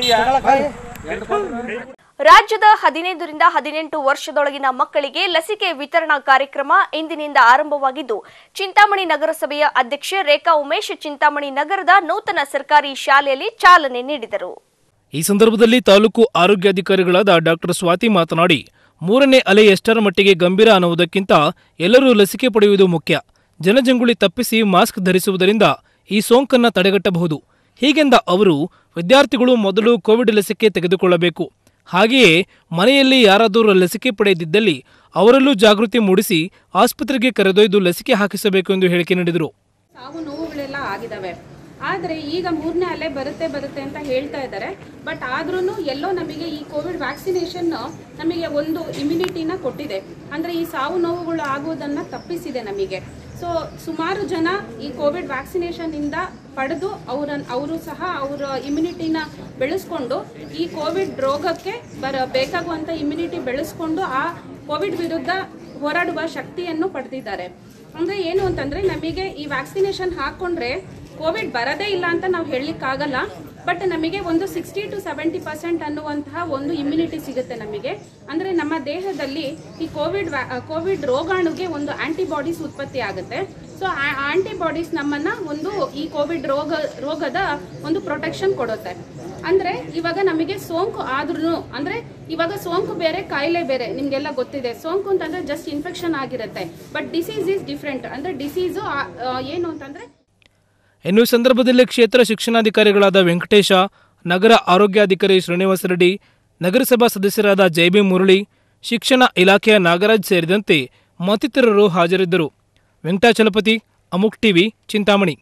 ನಿನಗೆ ರಾಜ್ಯದ ಹದಿನೈದರಿಂದ ಹದಿನೆಂಟು ವರ್ಷದೊಳಗಿನ ಮಕ್ಕಳಿಗೆ ಲಸಿಕೆ ವಿತರಣಾ ಕಾರ್ಯಕ್ರಮ ಇಂದಿನಿಂದ ಆರಂಭವಾಗಿದ್ದು ಚಿಂತಾಮಣಿ ನಗರಸಭೆಯ ಅಧ್ಯಕ್ಷೆ ರೇಖಾ ಉಮೇಶ್ ಚಿಂತಾಮಣಿ ನಗರದ ನೂತನ ಸರ್ಕಾರಿ ಶಾಲೆಯಲ್ಲಿ ಚಾಲನೆ ನೀಡಿದರು ಈ ಸಂದರ್ಭದಲ್ಲಿ ತಾಲೂಕು ಆರೋಗ್ಯಾಧಿಕಾರಿಗಳಾದ ಡಾಕ್ಟರ್ ಸ್ವಾತಿ ಮಾತನಾಡಿ ಮೂರನೇ ಅಲೆ ಎಷ್ಟರ ಮಟ್ಟಿಗೆ ಗಂಭೀರ ಅನ್ನುವುದಕ್ಕಿಂತ ಎಲ್ಲರೂ ಲಸಿಕೆ ಪಡೆಯುವುದು ಮುಖ್ಯ ಜನಜಂಗುಳಿ ತಪ್ಪಿಸಿ ಮಾಸ್ಕ್ ಧರಿಸುವುದರಿಂದ ಈ ಸೋಂಕನ್ನು ತಡೆಗಟ್ಟಬಹುದು ಹೀಗೆಂದ ಅವರು ವಿದ್ಯಾರ್ಥಿಗಳು ಮೊದಲು ಕೋವಿಡ್ ಲಸಿಕೆ ತೆಗೆದುಕೊಳ್ಳಬೇಕು ಹಾಗೆಯೇ ಮನೆಯಲ್ಲಿ ಯಾರಾದರೂ ಲಸಿಕೆ ಪಡೆಯದಿದ್ದಲ್ಲಿ ಅವರಲ್ಲೂ ಜಾಗೃತಿ ಮೂಡಿಸಿ ಆಸ್ಪತ್ರೆಗೆ ಕರೆದೊಯ್ದು ಲಸಿಕೆ ಹಾಕಿಸಬೇಕು ಎಂದು ಹೇಳಿಕೆ ನೀಡಿದರು ಸಾವು ನೋವುಗಳೆಲ್ಲ ಆಗಿದಾವೆ ಆದರೆ ಈಗ ಮೂರನೇ ಅಲೆ ಬರುತ್ತೆ ಬರುತ್ತೆ ಅಂತ ಹೇಳ್ತಾ ಇದ್ದಾರೆ ಬಟ್ ಆದ್ರೂ ಎಲ್ಲೋ ನಮಗೆ ಈ ಕೋವಿಡ್ ವ್ಯಾಕ್ಸಿನೇಷನ್ ನಮಗೆ ಒಂದು ಇಮ್ಯುನಿಟಿನ ಕೊಟ್ಟಿದೆ ಅಂದರೆ ಈ ಸಾವು ನೋವುಗಳು ಆಗೋದನ್ನು ತಪ್ಪಿಸಿದೆ ನಮಗೆ ಸೊ ಸುಮಾರು ಜನ ಈ ಕೋವಿಡ್ ವ್ಯಾಕ್ಸಿನೇಷನ್ನಿಂದ ಪಡೆದು ಅವರ ಅವರು ಸಹ ಅವರ ಇಮ್ಯುನಿಟಿನ ಬೆಳೆಸ್ಕೊಂಡು ಈ ಕೋವಿಡ್ ರೋಗಕ್ಕೆ ಬರ ಬೇಕಾಗುವಂಥ ಇಮ್ಯುನಿಟಿ ಬೆಳೆಸ್ಕೊಂಡು ಆ ಕೋವಿಡ್ ವಿರುದ್ಧ ಹೋರಾಡುವ ಶಕ್ತಿಯನ್ನು ಪಡೆದಿದ್ದಾರೆ ಅಂದರೆ ಏನು ಅಂತಂದರೆ ನಮಗೆ ಈ ವ್ಯಾಕ್ಸಿನೇಷನ್ ಹಾಕ್ಕೊಂಡ್ರೆ ಕೋವಿಡ್ ಬರೋದೇ ಇಲ್ಲ ಅಂತ ನಾವು ಹೇಳಲಿಕ್ಕಾಗಲ್ಲ ಬಟ್ ನಮಗೆ ಒಂದು ಸಿಕ್ಸ್ಟಿ ಟು ಸೆವೆಂಟಿ ಪರ್ಸೆಂಟ್ ಅನ್ನುವಂತಹ ಒಂದು ಇಮ್ಯುನಿಟಿ ಸಿಗುತ್ತೆ ನಮಗೆ ಅಂದರೆ ನಮ್ಮ ದೇಹದಲ್ಲಿ ಈ ಕೋವಿಡ್ ಕೋವಿಡ್ ರೋಗಾಣುಗೆ ಒಂದು ಆಂಟಿಬಾಡೀಸ್ ಉತ್ಪತ್ತಿ ಆಗುತ್ತೆ ಸೊ ಆ ಆಂಟಿಬಾಡೀಸ್ ನಮ್ಮನ್ನು ಒಂದು ಈ ಕೋವಿಡ್ ರೋಗ ರೋಗದ ಒಂದು ಪ್ರೊಟೆಕ್ಷನ್ ಕೊಡುತ್ತೆ ಅಂದರೆ ಇವಾಗ ನಮಗೆ ಸೋಂಕು ಆದ್ರೂ ಅಂದರೆ ಇವಾಗ ಸೋಂಕು ಬೇರೆ ಕಾಯಿಲೆ ಬೇರೆ ನಿಮಗೆಲ್ಲ ಗೊತ್ತಿದೆ ಸೋಂಕು ಅಂತಂದರೆ ಜಸ್ಟ್ ಇನ್ಫೆಕ್ಷನ್ ಆಗಿರುತ್ತೆ ಬಟ್ ಡಿಸೀಸ್ ಈಸ್ ಡಿಫ್ರೆಂಟ್ ಅಂದರೆ ಡಿಸೀಸು ಏನು ಅಂತಂದರೆ ಇನ್ನು ಈ ಸಂದರ್ಭದಲ್ಲಿ ಕ್ಷೇತ್ರ ಶಿಕ್ಷಣಾಧಿಕಾರಿಗಳಾದ ವೆಂಕಟೇಶ ನಗರ ಆರೋಗ್ಯಾಧಿಕಾರಿ ಶ್ರೀನಿವಾಸ ರೆಡ್ಡಿ ನಗರಸಭಾ ಸದಸ್ಯರಾದ ಜೈಬಿ ಮುರಳಿ ಶಿಕ್ಷಣ ಇಲಾಖೆಯ ನಾಗರಾಜ್ ಸೇರಿದಂತೆ ಮತ್ತಿತರರು ಹಾಜರಿದ್ದರು ವೆಂಕಟಾಚಲಪತಿ ಅಮುಕ್ ಟಿವಿ ಚಿಂತಾಮಣಿ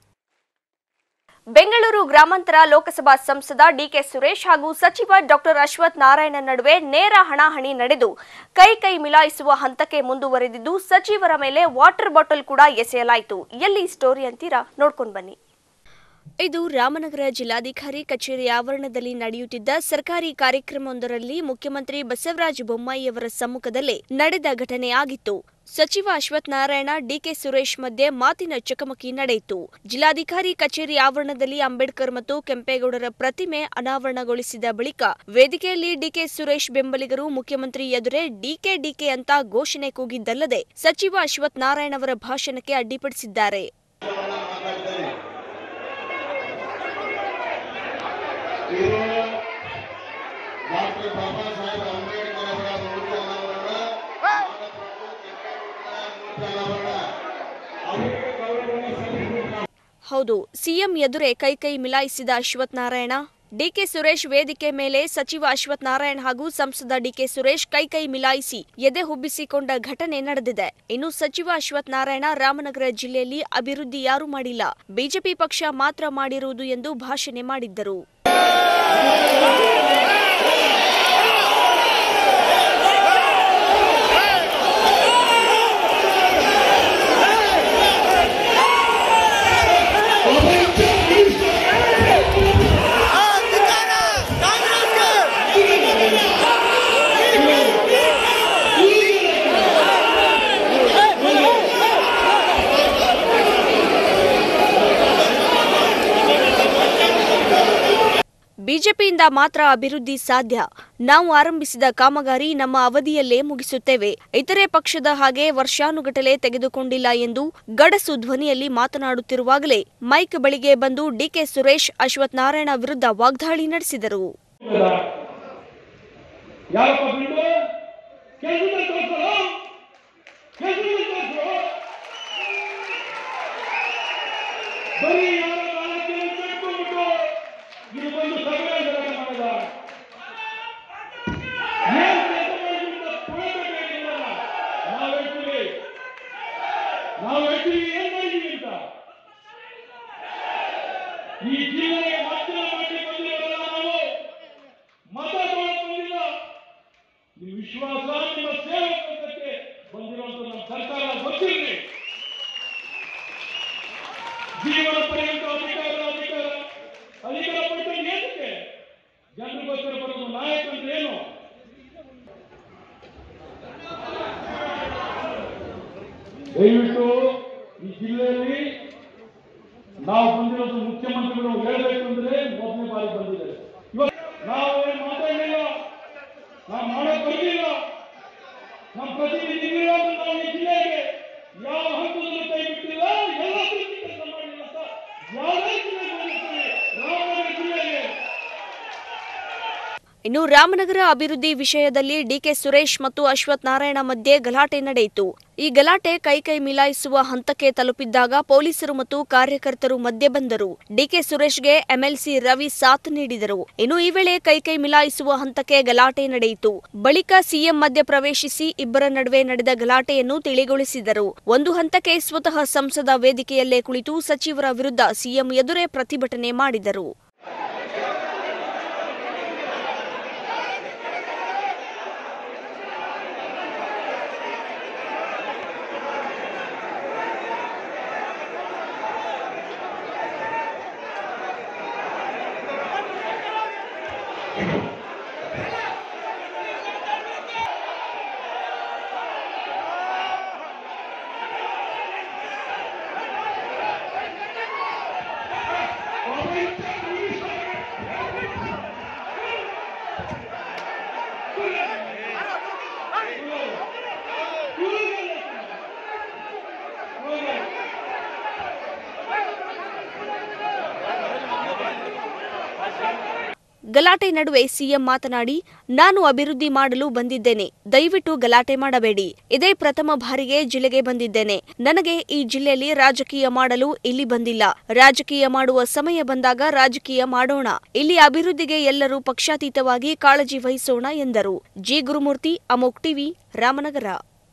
ಬೆಂಗಳೂರು ಗ್ರಾಮಾಂತರ ಲೋಕಸಭಾ ಸಂಸದ ಡಿಕೆ ಸುರೇಶ್ ಹಾಗೂ ಸಚಿವ ಡಾಕ್ಟರ್ ಅಶ್ವಥ್ ನಾರಾಯಣ ನಡುವೆ ನೇರ ಹಣಾಹಣಿ ನಡೆದು ಕೈ ಕೈ ಮಿಲಾಯಿಸುವ ಹಂತಕ್ಕೆ ಮುಂದುವರೆದಿದ್ದು ಸಚಿವರ ಮೇಲೆ ವಾಟರ್ ಬಾಟಲ್ ಕೂಡ ಎಸೆಯಲಾಯಿತು ಎಲ್ಲಿ ಸ್ಟೋರಿ ಅಂತೀರಾ ನೋಡ್ಕೊಂಡು ಬನ್ನಿ ಇದು ರಾಮನಗರ ಜಿಲ್ಲಾಧಿಕಾರಿ ಕಚೇರಿ ಆವರಣದಲ್ಲಿ ನಡೆಯುತ್ತಿದ್ದ ಸರ್ಕಾರಿ ಕಾರ್ಯಕ್ರಮವೊಂದರಲ್ಲಿ ಮುಖ್ಯಮಂತ್ರಿ ಬಸವರಾಜ ಬೊಮ್ಮಾಯಿಯವರ ಸಮ್ಮುಖದಲ್ಲೇ ನಡೆದ ಘಟನೆಯಾಗಿತ್ತು ಸಚಿವ ಅಶ್ವಥ್ ನಾರಾಯಣ ಡಿಕೆ ಸುರೇಶ್ ಮಧ್ಯೆ ಮಾತಿನ ಚಕಮಕಿ ನಡೆಯಿತು ಜಿಲ್ಲಾಧಿಕಾರಿ ಕಚೇರಿ ಆವರಣದಲ್ಲಿ ಅಂಬೇಡ್ಕರ್ ಮತ್ತು ಕೆಂಪೇಗೌಡರ ಪ್ರತಿಮೆ ಅನಾವರಣಗೊಳಿಸಿದ ಬಳಿಕ ವೇದಿಕೆಯಲ್ಲಿ ಡಿಕೆ ಸುರೇಶ್ ಬೆಂಬಲಿಗರು ಮುಖ್ಯಮಂತ್ರಿ ಎದುರೇ ಡಿಕೆ ಡಿಕೆ ಅಂತ ಘೋಷಣೆ ಕೂಗಿದ್ದಲ್ಲದೆ ಸಚಿವ ಅಶ್ವಥ್ ನಾರಾಯಣ ಅವರ ಭಾಷಣಕ್ಕೆ ಅಡ್ಡಿಪಡಿಸಿದ್ದಾರೆ ಹೌದು ಸಿಎಂ ಎದುರೇ ಕೈ ಕೈ ಮಿಲಾಯಿಸಿದ ಅಶ್ವಥ್ ನಾರಾಯಣ ಡಿಕೆ ಸುರೇಶ್ ವೇದಿಕೆ ಮೇಲೆ ಸಚಿವ ಅಶ್ವಥ್ ನಾರಾಯಣ್ ಹಾಗೂ ಸಂಸದ ಡಿಕೆ ಸುರೇಶ್ ಕೈ ಕೈ ಮಿಲಾಯಿಸಿ ಎದೆ ಹುಬ್ಬಿಸಿಕೊಂಡ ಘಟನೆ ನಡೆದಿದೆ ಇನ್ನು ಸಚಿವ ಅಶ್ವಥ್ ನಾರಾಯಣ ರಾಮನಗರ ಜಿಲ್ಲೆಯಲ್ಲಿ ಅಭಿವೃದ್ಧಿ ಯಾರೂ ಮಾಡಿಲ್ಲ ಬಿಜೆಪಿ ಪಕ್ಷ ಮಾತ್ರ ಮಾಡಿರುವುದು ಎಂದು ಭಾಷಣೆ ಮಾಡಿದ್ದರು ಬಿಜೆಪಿಯಿಂದ ಮಾತ್ರ ಅಭಿವೃದ್ಧಿ ಸಾಧ್ಯ ನಾವು ಆರಂಭಿಸಿದ ಕಾಮಗಾರಿ ನಮ್ಮ ಅವಧಿಯಲ್ಲೇ ಮುಗಿಸುತ್ತೇವೆ ಇತರೆ ಪಕ್ಷದ ಹಾಗೆ ವರ್ಷಾನುಗಟಲೆ ತೆಗೆದುಕೊಂಡಿಲ್ಲ ಎಂದು ಗಡಸು ಧ್ವನಿಯಲ್ಲಿ ಮಾತನಾಡುತ್ತಿರುವಾಗಲೇ ಮೈಕ್ ಬಳಿಗೆ ಬಂದು ಡಿಕೆ ಸುರೇಶ್ ಅಶ್ವಥ್ ನಾರಾಯಣ ವಿರುದ್ಧ ವಾಗ್ದಾಳಿ ನಡೆಸಿದರು ಯಾರಪ್ಪ ಬಿಡು ಕೆಲಸದ ತೋರಿಸಲು ಕೆಲಸದ ತೋರಿಸಲು ಬರೀ ಯಾರ ಕಾಲಕ್ಕೆ ಬಿಟ್ಕೊಂಡ್ಬಿಟ್ಟು ಇದು ಬಂದು ಸರ್ವೆ ಮಾಡಿದ ಏನ್ ಕೆಲಸ ಮಾಡಿದ್ರು ಅಂತ ಪುನಃ ಬೇಕಾಗಿಲ್ಲ. ನಾವ್ ಹೇಳ್ತೀವಿ ನಾವ್ ಹೇಳ್ತೀವಿ ಈ ಜಿಲ್ಲೆಗೆ ಮಾತ್ರ ಮಾಡಿ ಬಂದಿರೋಲ್ಲ ನಾವು ಮತ ತೊಗೊಳಕ್ ಬಂದಿಲ್ಲ ನಿಮ್ಮ ವಿಶ್ವಾಸ ನಿಮ್ಮ ಸೇವೆ ಕೊಡೋದಕ್ಕೆ ಬಂದಿರುವಂತ ನಮ್ಮ ಸರ್ಕಾರ ಗೊತ್ತಿರಲಿ ಜೀವನ ಪರ್ಯಂತ ಅಧಿಕಾರ ಅಧಿಕಾರ ಅಧಿಕಾರ ಪಡಿತ ಏನಕ್ಕೆ ಜನರಿಗೋಸ್ಕರ ಬರೋದು ನಾಯಕ ಅಂದ್ರೆ ಏನು ದಯವಿಟ್ಟು ಈ ಜಿಲ್ಲೆಯಲ್ಲಿ ನಾವು ಬಂದಿರೋದು ಮುಖ್ಯಮಂತ್ರಿಗಳು ಹೇಳಬೇಕು ಅಂದ್ರೆ ಮೊದಲನೇ ಬಾರಿ ಬಂದಿದ್ದಾರೆ ಇವತ್ತು ನಾವು ಏನು ಮಾತಾಡಲಿಲ್ಲ ನಾವು ಮಾಡಕ್ ಬರ್ಲಿಲ್ಲ ನಮ್ಮ ಪ್ರತಿನಿಧಿಗಳು ನಾವು ಈ ಜಿಲ್ಲೆಗೆ ಯಾವ ಹಂತದಲ್ಲೂ ಕೈ ಬಿಟ್ಟಿಲ್ಲ ಎಲ್ಲ ರೀತಿ ಕೆಲಸ ಮಾಡಿಲ್ಲ ಅಂತ ಯಾವುದೇ ಜಿಲ್ಲೆಗೆ ಬಂದಿರ್ತೀವಿ ರಾಮನಗರ ಜಿಲ್ಲೆಗೆ ಇನ್ನು ರಾಮನಗರ ಅಭಿವೃದ್ಧಿ ವಿಷಯದಲ್ಲಿ ಡಿಕೆ ಸುರೇಶ್ ಮತ್ತು ಅಶ್ವಥ್ ನಾರಾಯಣ ಮಧ್ಯೆ ಗಲಾಟೆ ನಡೆಯಿತು ಈ ಗಲಾಟೆ ಕೈಕೈ ಮಿಲಾಯಿಸುವ ಹಂತಕ್ಕೆ ತಲುಪಿದ್ದಾಗ ಪೊಲೀಸರು ಮತ್ತು ಕಾರ್ಯಕರ್ತರು ಮಧ್ಯೆ ಬಂದರು ಡಿಕೆ ಸುರೇಶ್ಗೆ ಎಂಎಲ್ಸಿ ರವಿ ಸಾಥ್ ನೀಡಿದರು ಇನ್ನು ಈ ವೇಳೆ ಕೈಕೈ ಮಿಲಾಯಿಸುವ ಹಂತಕ್ಕೆ ಗಲಾಟೆ ನಡೆಯಿತು ಬಳಿಕ ಸಿಎಂ ಮಧ್ಯ ಪ್ರವೇಶಿಸಿ ಇಬ್ಬರ ನಡುವೆ ನಡೆದ ಗಲಾಟೆಯನ್ನು ತಿಳಿಗೊಳಿಸಿದರು ಒಂದು ಹಂತಕ್ಕೆ ಸ್ವತಃ ಸಂಸದ ವೇದಿಕೆಯಲ್ಲೇ ಕುಳಿತು ಸಚಿವರ ವಿರುದ್ಧ ಸಿಎಂ ಎದುರೇ ಪ್ರತಿಭಟನೆ ಮಾಡಿದರು ಗಲಾಟೆ ನಡುವೆ ಸಿಎಂ ಮಾತನಾಡಿ ನಾನು ಅಭಿವೃದ್ಧಿ ಮಾಡಲು ಬಂದಿದ್ದೇನೆ ದಯವಿಟ್ಟು ಗಲಾಟೆ ಮಾಡಬೇಡಿ ಇದೇ ಪ್ರಥಮ ಬಾರಿಗೆ ಜಿಲ್ಲೆಗೆ ಬಂದಿದ್ದೇನೆ ನನಗೆ ಈ ಜಿಲ್ಲೆಯಲ್ಲಿ ರಾಜಕೀಯ ಮಾಡಲು ಇಲ್ಲಿ ಬಂದಿಲ್ಲ ರಾಜಕೀಯ ಮಾಡುವ ಸಮಯ ಬಂದಾಗ ರಾಜಕೀಯ ಮಾಡೋಣ ಇಲ್ಲಿ ಅಭಿವೃದ್ಧಿಗೆ ಎಲ್ಲರೂ ಪಕ್ಷಾತೀತವಾಗಿ ಕಾಳಜಿ ವಹಿಸೋಣ ಎಂದರು ಜಿ ಗುರುಮೂರ್ತಿ ಅಮೋಕ್ ಟಿವಿ ರಾಮನಗರ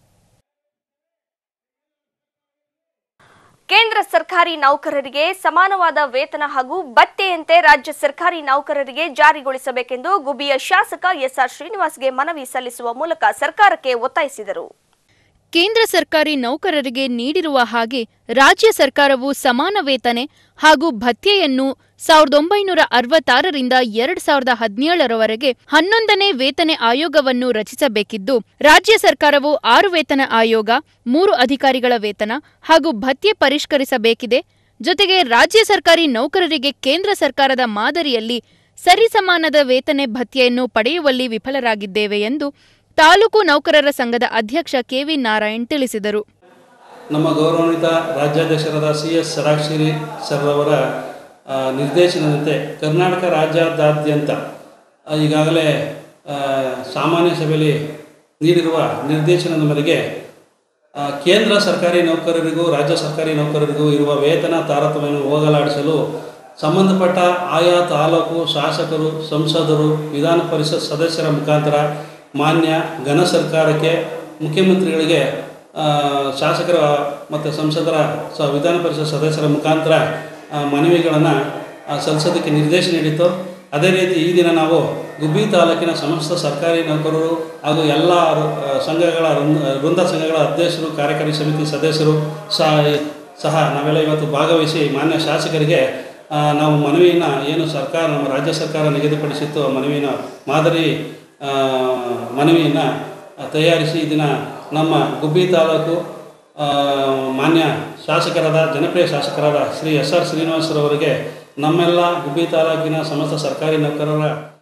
ಕೇಂದ್ರ ಸರ್ಕಾರಿ ನೌಕರರಿಗೆ ಸಮಾನವಾದ ವೇತನ ಹಾಗೂ ಭತ್ಯೆಯಂತೆ ರಾಜ್ಯ ಸರ್ಕಾರಿ ನೌಕರರಿಗೆ ಜಾರಿಗೊಳಿಸಬೇಕೆಂದು ಗುಬ್ಬಿಯ ಶಾಸಕ ಎಸ್ಆರ್ ಶ್ರೀನಿವಾಸ್ಗೆ ಮನವಿ ಸಲ್ಲಿಸುವ ಮೂಲಕ ಸರ್ಕಾರಕ್ಕೆ ಒತ್ತಾಯಿಸಿದರು ಕೇಂದ್ರ ಸರ್ಕಾರಿ ನೌಕರರಿಗೆ ನೀಡಿರುವ ಹಾಗೆ ರಾಜ್ಯ ಸರ್ಕಾರವು ಸಮಾನ ವೇತನೆ ಹಾಗೂ ಭತ್ಯೆಯನ್ನು ಸಾವಿರದ ಒಂಬೈನೂರ ಅರವತ್ತಾರರಿಂದ ಎರಡ್ ಸಾವಿರದ ಹದಿನೇಳರವರೆಗೆ ಹನ್ನೊಂದನೇ ವೇತನ ಆಯೋಗವನ್ನು ರಚಿಸಬೇಕಿದ್ದು ರಾಜ್ಯ ಸರ್ಕಾರವು ಆರು ವೇತನ ಆಯೋಗ ಮೂರು ಅಧಿಕಾರಿಗಳ ವೇತನ ಹಾಗೂ ಭತ್ಯೆ ಪರಿಷ್ಕರಿಸಬೇಕಿದೆ ಜೊತೆಗೆ ರಾಜ್ಯ ಸರ್ಕಾರಿ ನೌಕರರಿಗೆ ಕೇಂದ್ರ ಸರ್ಕಾರದ ಮಾದರಿಯಲ್ಲಿ ಸರಿಸಮಾನದ ವೇತನ ಭತ್ಯೆಯನ್ನು ಪಡೆಯುವಲ್ಲಿ ವಿಫಲರಾಗಿದ್ದೇವೆ ಎಂದು ತಾಲೂಕು ನೌಕರರ ಸಂಘದ ಅಧ್ಯಕ್ಷ ಕೆವಿ ನಾರಾಯಣ್ ತಿಳಿಸಿದರು ನಮ್ಮ ಗೌರವಾನ್ವಿತ ರಾಜ್ಯಾಧ್ಯಕ್ಷರಾದ ಸಿ ಎಸ್ ಸರಾಕ್ಷಿರಿ ಸರ್ ಅವರ ಆ, ನಿರ್ದೇಶನದಂತೆ ಕರ್ನಾಟಕ ರಾಜ್ಯಾದ್ಯಂತ ಆ, ಈಗಾಗಲೇ ಆ, ಸಾಮಾನ್ಯ ಸಭೆಯಲ್ಲಿ ನೀಡಿರುವ ನಿರ್ದೇಶನದ ಮೇರೆಗೆ ಆ, ಕೇಂದ್ರ ಸರ್ಕಾರಿ ನೌಕರರಿಗೂ ರಾಜ್ಯ ಸರ್ಕಾರಿ ನೌಕರರಿಗೂ ಇರುವ ವೇತನ ತಾರತಮ್ಯವನ್ನು ಹೋಗಲಾಡಿಸಲು ಸಂಬಂಧಪಟ್ಟ ಆಯಾ ತಾಲೂಕು ಶಾಸಕರು ಸಂಸದರು ವಿಧಾನ ಪರಿಷತ್ ಸದಸ್ಯರ ಮುಖಾಂತರ ಮಾನ್ಯ ಘನ ಸರ್ಕಾರಕ್ಕೆ ಮುಖ್ಯಮಂತ್ರಿಗಳಿಗೆ ಆ, ಶಾಸಕರ ಮತ್ತು ಸಂಸದರ ಸ ವಿಧಾನ ಪರಿಷತ್ ಸದಸ್ಯರ ಮುಖಾಂತರ ಮನವಿಗಳನ್ನು ಸಲ್ಲಿಸೋದಕ್ಕೆ ನಿರ್ದೇಶನ ನೀಡಿತ್ತು ಅದೇ ರೀತಿ ಈ ದಿನ ನಾವು ಗುಬ್ಬಿ ತಾಲೂಕಿನ ಸಮಸ್ತ ಸರ್ಕಾರಿ ನೌಕರರು ಹಾಗೂ ಎಲ್ಲ ವೃ- ಆ, ಸಂಘಗಳ ವೃಂದ ವೃಂದ ಸಂಘಗಳ ಅಧ್ಯಕ್ಷರು ಕಾರ್ಯಕಾರಿ ಸಮಿತಿ ಸದಸ್ಯರು ಸಹ ಸಹ ನಾವೆಲ್ಲ ಇವತ್ತು ಭಾಗವಹಿಸಿ ಮಾನ್ಯ ಶಾಸಕರಿಗೆ ಆ, ನಾವು ಮನವಿಯನ್ನು ಏನು ಸರ್ಕಾರ ನಮ್ಮ ರಾಜ್ಯ ಸರ್ಕಾರ ನಿಗದಿಪಡಿಸಿತ್ತು ಆ ಮನವಿನ ಮಾದರಿ ಆ, ಮನವಿಯನ್ನು ತಯಾರಿಸಿ ಈ ದಿನ ನಮ್ಮ ಗುಬ್ಬಿ ತಾಲೂಕು ಆ, ಮಾನ್ಯ ಶಾಸಕರಾದ ಜನಪ್ರಿಯ ಶಾಸಕರಾದ ಶ್ರೀ ಎಸ್ ಆರ್ ಶ್ರೀನಿವಾಸರವರಿಗೆ ನಮ್ಮೆಲ್ಲ ಗುಬ್ಬಿ ತಾಲೂಕಿನ ಸಮಸ್ತ ಸರ್ಕಾರಿ ನೌಕರರ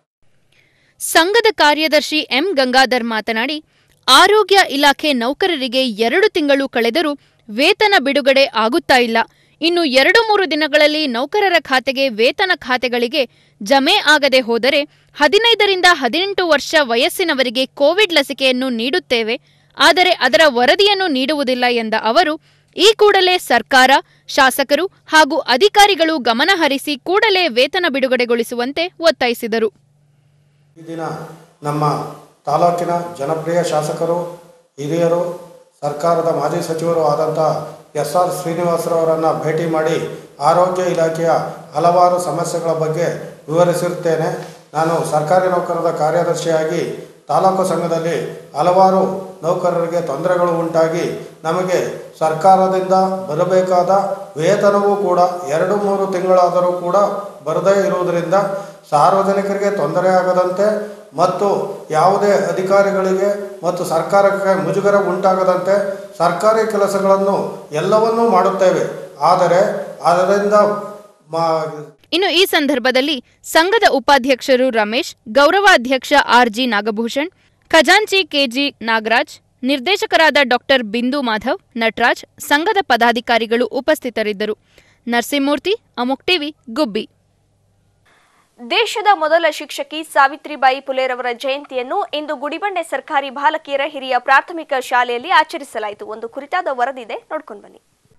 ಸಂಘದ ಕಾರ್ಯದರ್ಶಿ ಎಂ ಗಂಗಾಧರ್ ಮಾತನಾಡಿ ಆರೋಗ್ಯ ಇಲಾಖೆ ನೌಕರರಿಗೆ ಎರಡು ತಿಂಗಳು ಕಳೆದರೂ ವೇತನ ಬಿಡುಗಡೆ ಆಗುತ್ತಾ ಇಲ್ಲ ಇನ್ನು ಎರಡು ಮೂರು ದಿನಗಳಲ್ಲಿ ನೌಕರರ ಖಾತೆಗೆ ವೇತನ ಖಾತೆಗಳಿಗೆ ಜಮೆ ಆಗದೆ ಹೋದರೆ ಹದಿನೈದರಿಂದ ಹದಿನೆಂಟು ವರ್ಷ ವಯಸ್ಸಿನವರಿಗೆ ಕೋವಿಡ್ ಲಸಿಕೆಯನ್ನು ನೀಡುತ್ತೇವೆ ಆದರೆ ಅದರ ವರದಿಯನ್ನು ನೀಡುವುದಿಲ್ಲ ಎಂದ ಅವರು ಈ ಕೂಡಲೇ ಸರ್ಕಾರ ಶಾಸಕರು ಹಾಗೂ ಅಧಿಕಾರಿಗಳು ಗಮನಹರಿಸಿ ಕೂಡಲೇ ವೇತನ ಬಿಡುಗಡೆಗೊಳಿಸುವಂತೆ ಒತ್ತಾಯಿಸಿದರು ಈ ದಿನ ನಮ್ಮ ತಾಲೂಕಿನ ಜನಪ್ರಿಯ ಶಾಸಕರು ಹಿರಿಯರು ಸರ್ಕಾರದ ಮಾಜಿ ಸಚಿವರು ಆದಂಥ ಎಸ್ ಆರ್ ಶ್ರೀನಿವಾಸರವರನ್ನು ಭೇಟಿ ಮಾಡಿ ಆರೋಗ್ಯ ಇಲಾಖೆಯ ಹಲವಾರು ಸಮಸ್ಯೆಗಳ ಬಗ್ಗೆ ವಿವರಿಸಿರುತ್ತೇನೆ ನಾನು ಸರ್ಕಾರಿ ನೌಕರರ ಕಾರ್ಯದರ್ಶಿಯಾಗಿ ತಾಲೂಕು ಸಂಘದಲ್ಲಿ ಹಲವಾರು ನೌಕರರಿಗೆ ತೊಂದರೆಗಳು ಉಂಟಾಗಿ ನಮಗೆ ಸರ್ಕಾರದಿಂದ ಬರಬೇಕಾದ ವೇತನವೂ ಕೂಡ ಎರಡು ಮೂರು ತಿಂಗಳಾದರೂ ಕೂಡ ಬರದೇ ಇರುವುದರಿಂದ ಸಾರ್ವಜನಿಕರಿಗೆ ತೊಂದರೆ ಆಗದಂತೆ ಮತ್ತು ಯಾವುದೇ ಅಧಿಕಾರಿಗಳಿಗೆ ಮತ್ತು ಸರ್ಕಾರಕ್ಕೆ ಮುಜುಗರ ಉಂಟಾಗದಂತೆ ಸರ್ಕಾರಿ ಕೆಲಸಗಳನ್ನು ಎಲ್ಲವನ್ನೂ ಮಾಡುತ್ತೇವೆ ಆದರೆ ಅದರಿಂದ ಮಾ ಇನ್ನು ಈ ಸಂದರ್ಭದಲ್ಲಿ ಸಂಘದ ಉಪಾಧ್ಯಕ್ಷರು ರಮೇಶ್ ಗೌರವಾಧ್ಯಕ್ಷ ಆರ್ಜಿ ನಾಗಭೂಷಣ್ ಖಜಾಂಚಿ ಕೆಜಿ ನಾಗರಾಜ್ ನಿರ್ದೇಶಕರಾದ ಡಾಕ್ಟರ್ ಬಿಂದು ಮಾಧವ್ ನಟರಾಜ್ ಸಂಘದ ಪದಾಧಿಕಾರಿಗಳು ಉಪಸ್ಥಿತರಿದ್ದರು ನರಸಿಂಹಮೂರ್ತಿ ಅಮುಕ್ ಟಿವಿ ಗುಬ್ಬಿ ದೇಶದ ಮೊದಲ ಶಿಕ್ಷಕಿ ಸಾವಿತ್ರಿಬಾಯಿ ಪುಲೇರವರ ಜಯಂತಿಯನ್ನು ಇಂದು ಗುಡಿಬಂಡೆ ಸರ್ಕಾರಿ ಬಾಲಕಿಯರ ಹಿರಿಯ ಪ್ರಾಥಮಿಕ ಶಾಲೆಯಲ್ಲಿ ಆಚರಿಸಲಾಯಿತು ಒಂದು ಕುರಿತಾದ ವರದಿದೆ ನೋಡ್ಕೊಂಡು ಬನ್ನಿ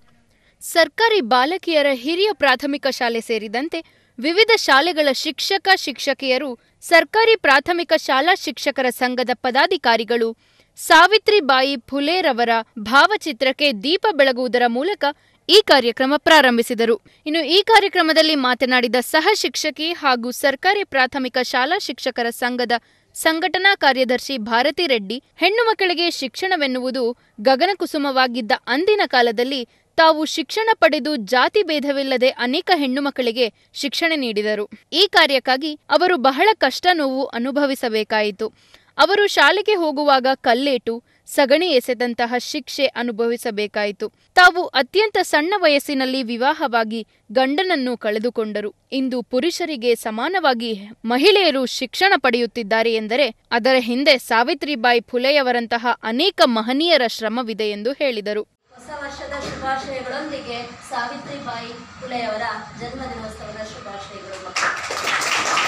ಸರ್ಕಾರಿ ಬಾಲಕಿಯರ ಹಿರಿಯ ಪ್ರಾಥಮಿಕ ಶಾಲೆ ಸೇರಿದಂತೆ ವಿವಿಧ ಶಾಲೆಗಳ ಶಿಕ್ಷಕ ಶಿಕ್ಷಕಿಯರು ಸರ್ಕಾರಿ ಪ್ರಾಥಮಿಕ ಶಾಲಾ ಶಿಕ್ಷಕರ ಸಂಘದ ಪದಾಧಿಕಾರಿಗಳು ಸಾವಿತ್ರಿಬಾಯಿ ಫುಲೇರವರ ಭಾವಚಿತ್ರಕ್ಕೆ ದೀಪ ಬೆಳಗುವುದರ ಮೂಲಕ ಈ ಕಾರ್ಯಕ್ರಮ ಪ್ರಾರಂಭಿಸಿದರು ಇನ್ನು ಈ ಕಾರ್ಯಕ್ರಮದಲ್ಲಿ ಮಾತನಾಡಿದ ಸಹ ಶಿಕ್ಷಕಿ ಹಾಗೂ ಸರ್ಕಾರಿ ಪ್ರಾಥಮಿಕ ಶಾಲಾ ಶಿಕ್ಷಕರ ಸಂಘದ ಸಂಘಟನಾ ಕಾರ್ಯದರ್ಶಿ ಭಾರತಿ ರೆಡ್ಡಿ ಹೆಣ್ಣು ಮಕ್ಕಳಿಗೆ ಶಿಕ್ಷಣವೆನ್ನುವುದು ಗಗನಕುಸುಮವಾಗಿದ್ದ ಅಂದಿನ ಕಾಲದಲ್ಲಿ ತಾವು ಶಿಕ್ಷಣ ಪಡೆದು ಜಾತಿ ಭೇದವಿಲ್ಲದೆ ಅನೇಕ ಹೆಣ್ಣು ಮಕ್ಕಳಿಗೆ ಶಿಕ್ಷಣ ನೀಡಿದರು ಈ ಕಾರ್ಯಕ್ಕಾಗಿ ಅವರು ಬಹಳ ಕಷ್ಟ ನೋವು ಅನುಭವಿಸಬೇಕಾಯಿತು ಅವರು ಶಾಲೆಗೆ ಹೋಗುವಾಗ ಕಲ್ಲೇಟು ಸಗಣಿ ಎಸೆದಂತಹ ಶಿಕ್ಷೆ ಅನುಭವಿಸಬೇಕಾಯಿತು ತಾವು ಅತ್ಯಂತ ಸಣ್ಣ ವಯಸ್ಸಿನಲ್ಲಿ ವಿವಾಹವಾಗಿ ಗಂಡನನ್ನು ಕಳೆದುಕೊಂಡರು ಇಂದು ಪುರುಷರಿಗೆ ಸಮಾನವಾಗಿ ಮಹಿಳೆಯರು ಶಿಕ್ಷಣ ಪಡೆಯುತ್ತಿದ್ದಾರೆ ಎಂದರೆ ಅದರ ಹಿಂದೆ ಸಾವಿತ್ರಿಬಾಯಿ ಫುಲೆಯವರಂತಹ ಅನೇಕ ಮಹನೀಯರ ಶ್ರಮವಿದೆ ಎಂದು ಹೇಳಿದರು ಹೊಸ ವರ್ಷದ ಶುಭಾಶಯಗಳೊಂದಿಗೆ ಸಾವಿತ್ರಿಬಾಯಿ ಫುಲೆಯವರ ಜನ್ಮದಿನೋತ್ಸವದ ಶುಭಾಶಯಗಳು ಮಕ್ಕಳು.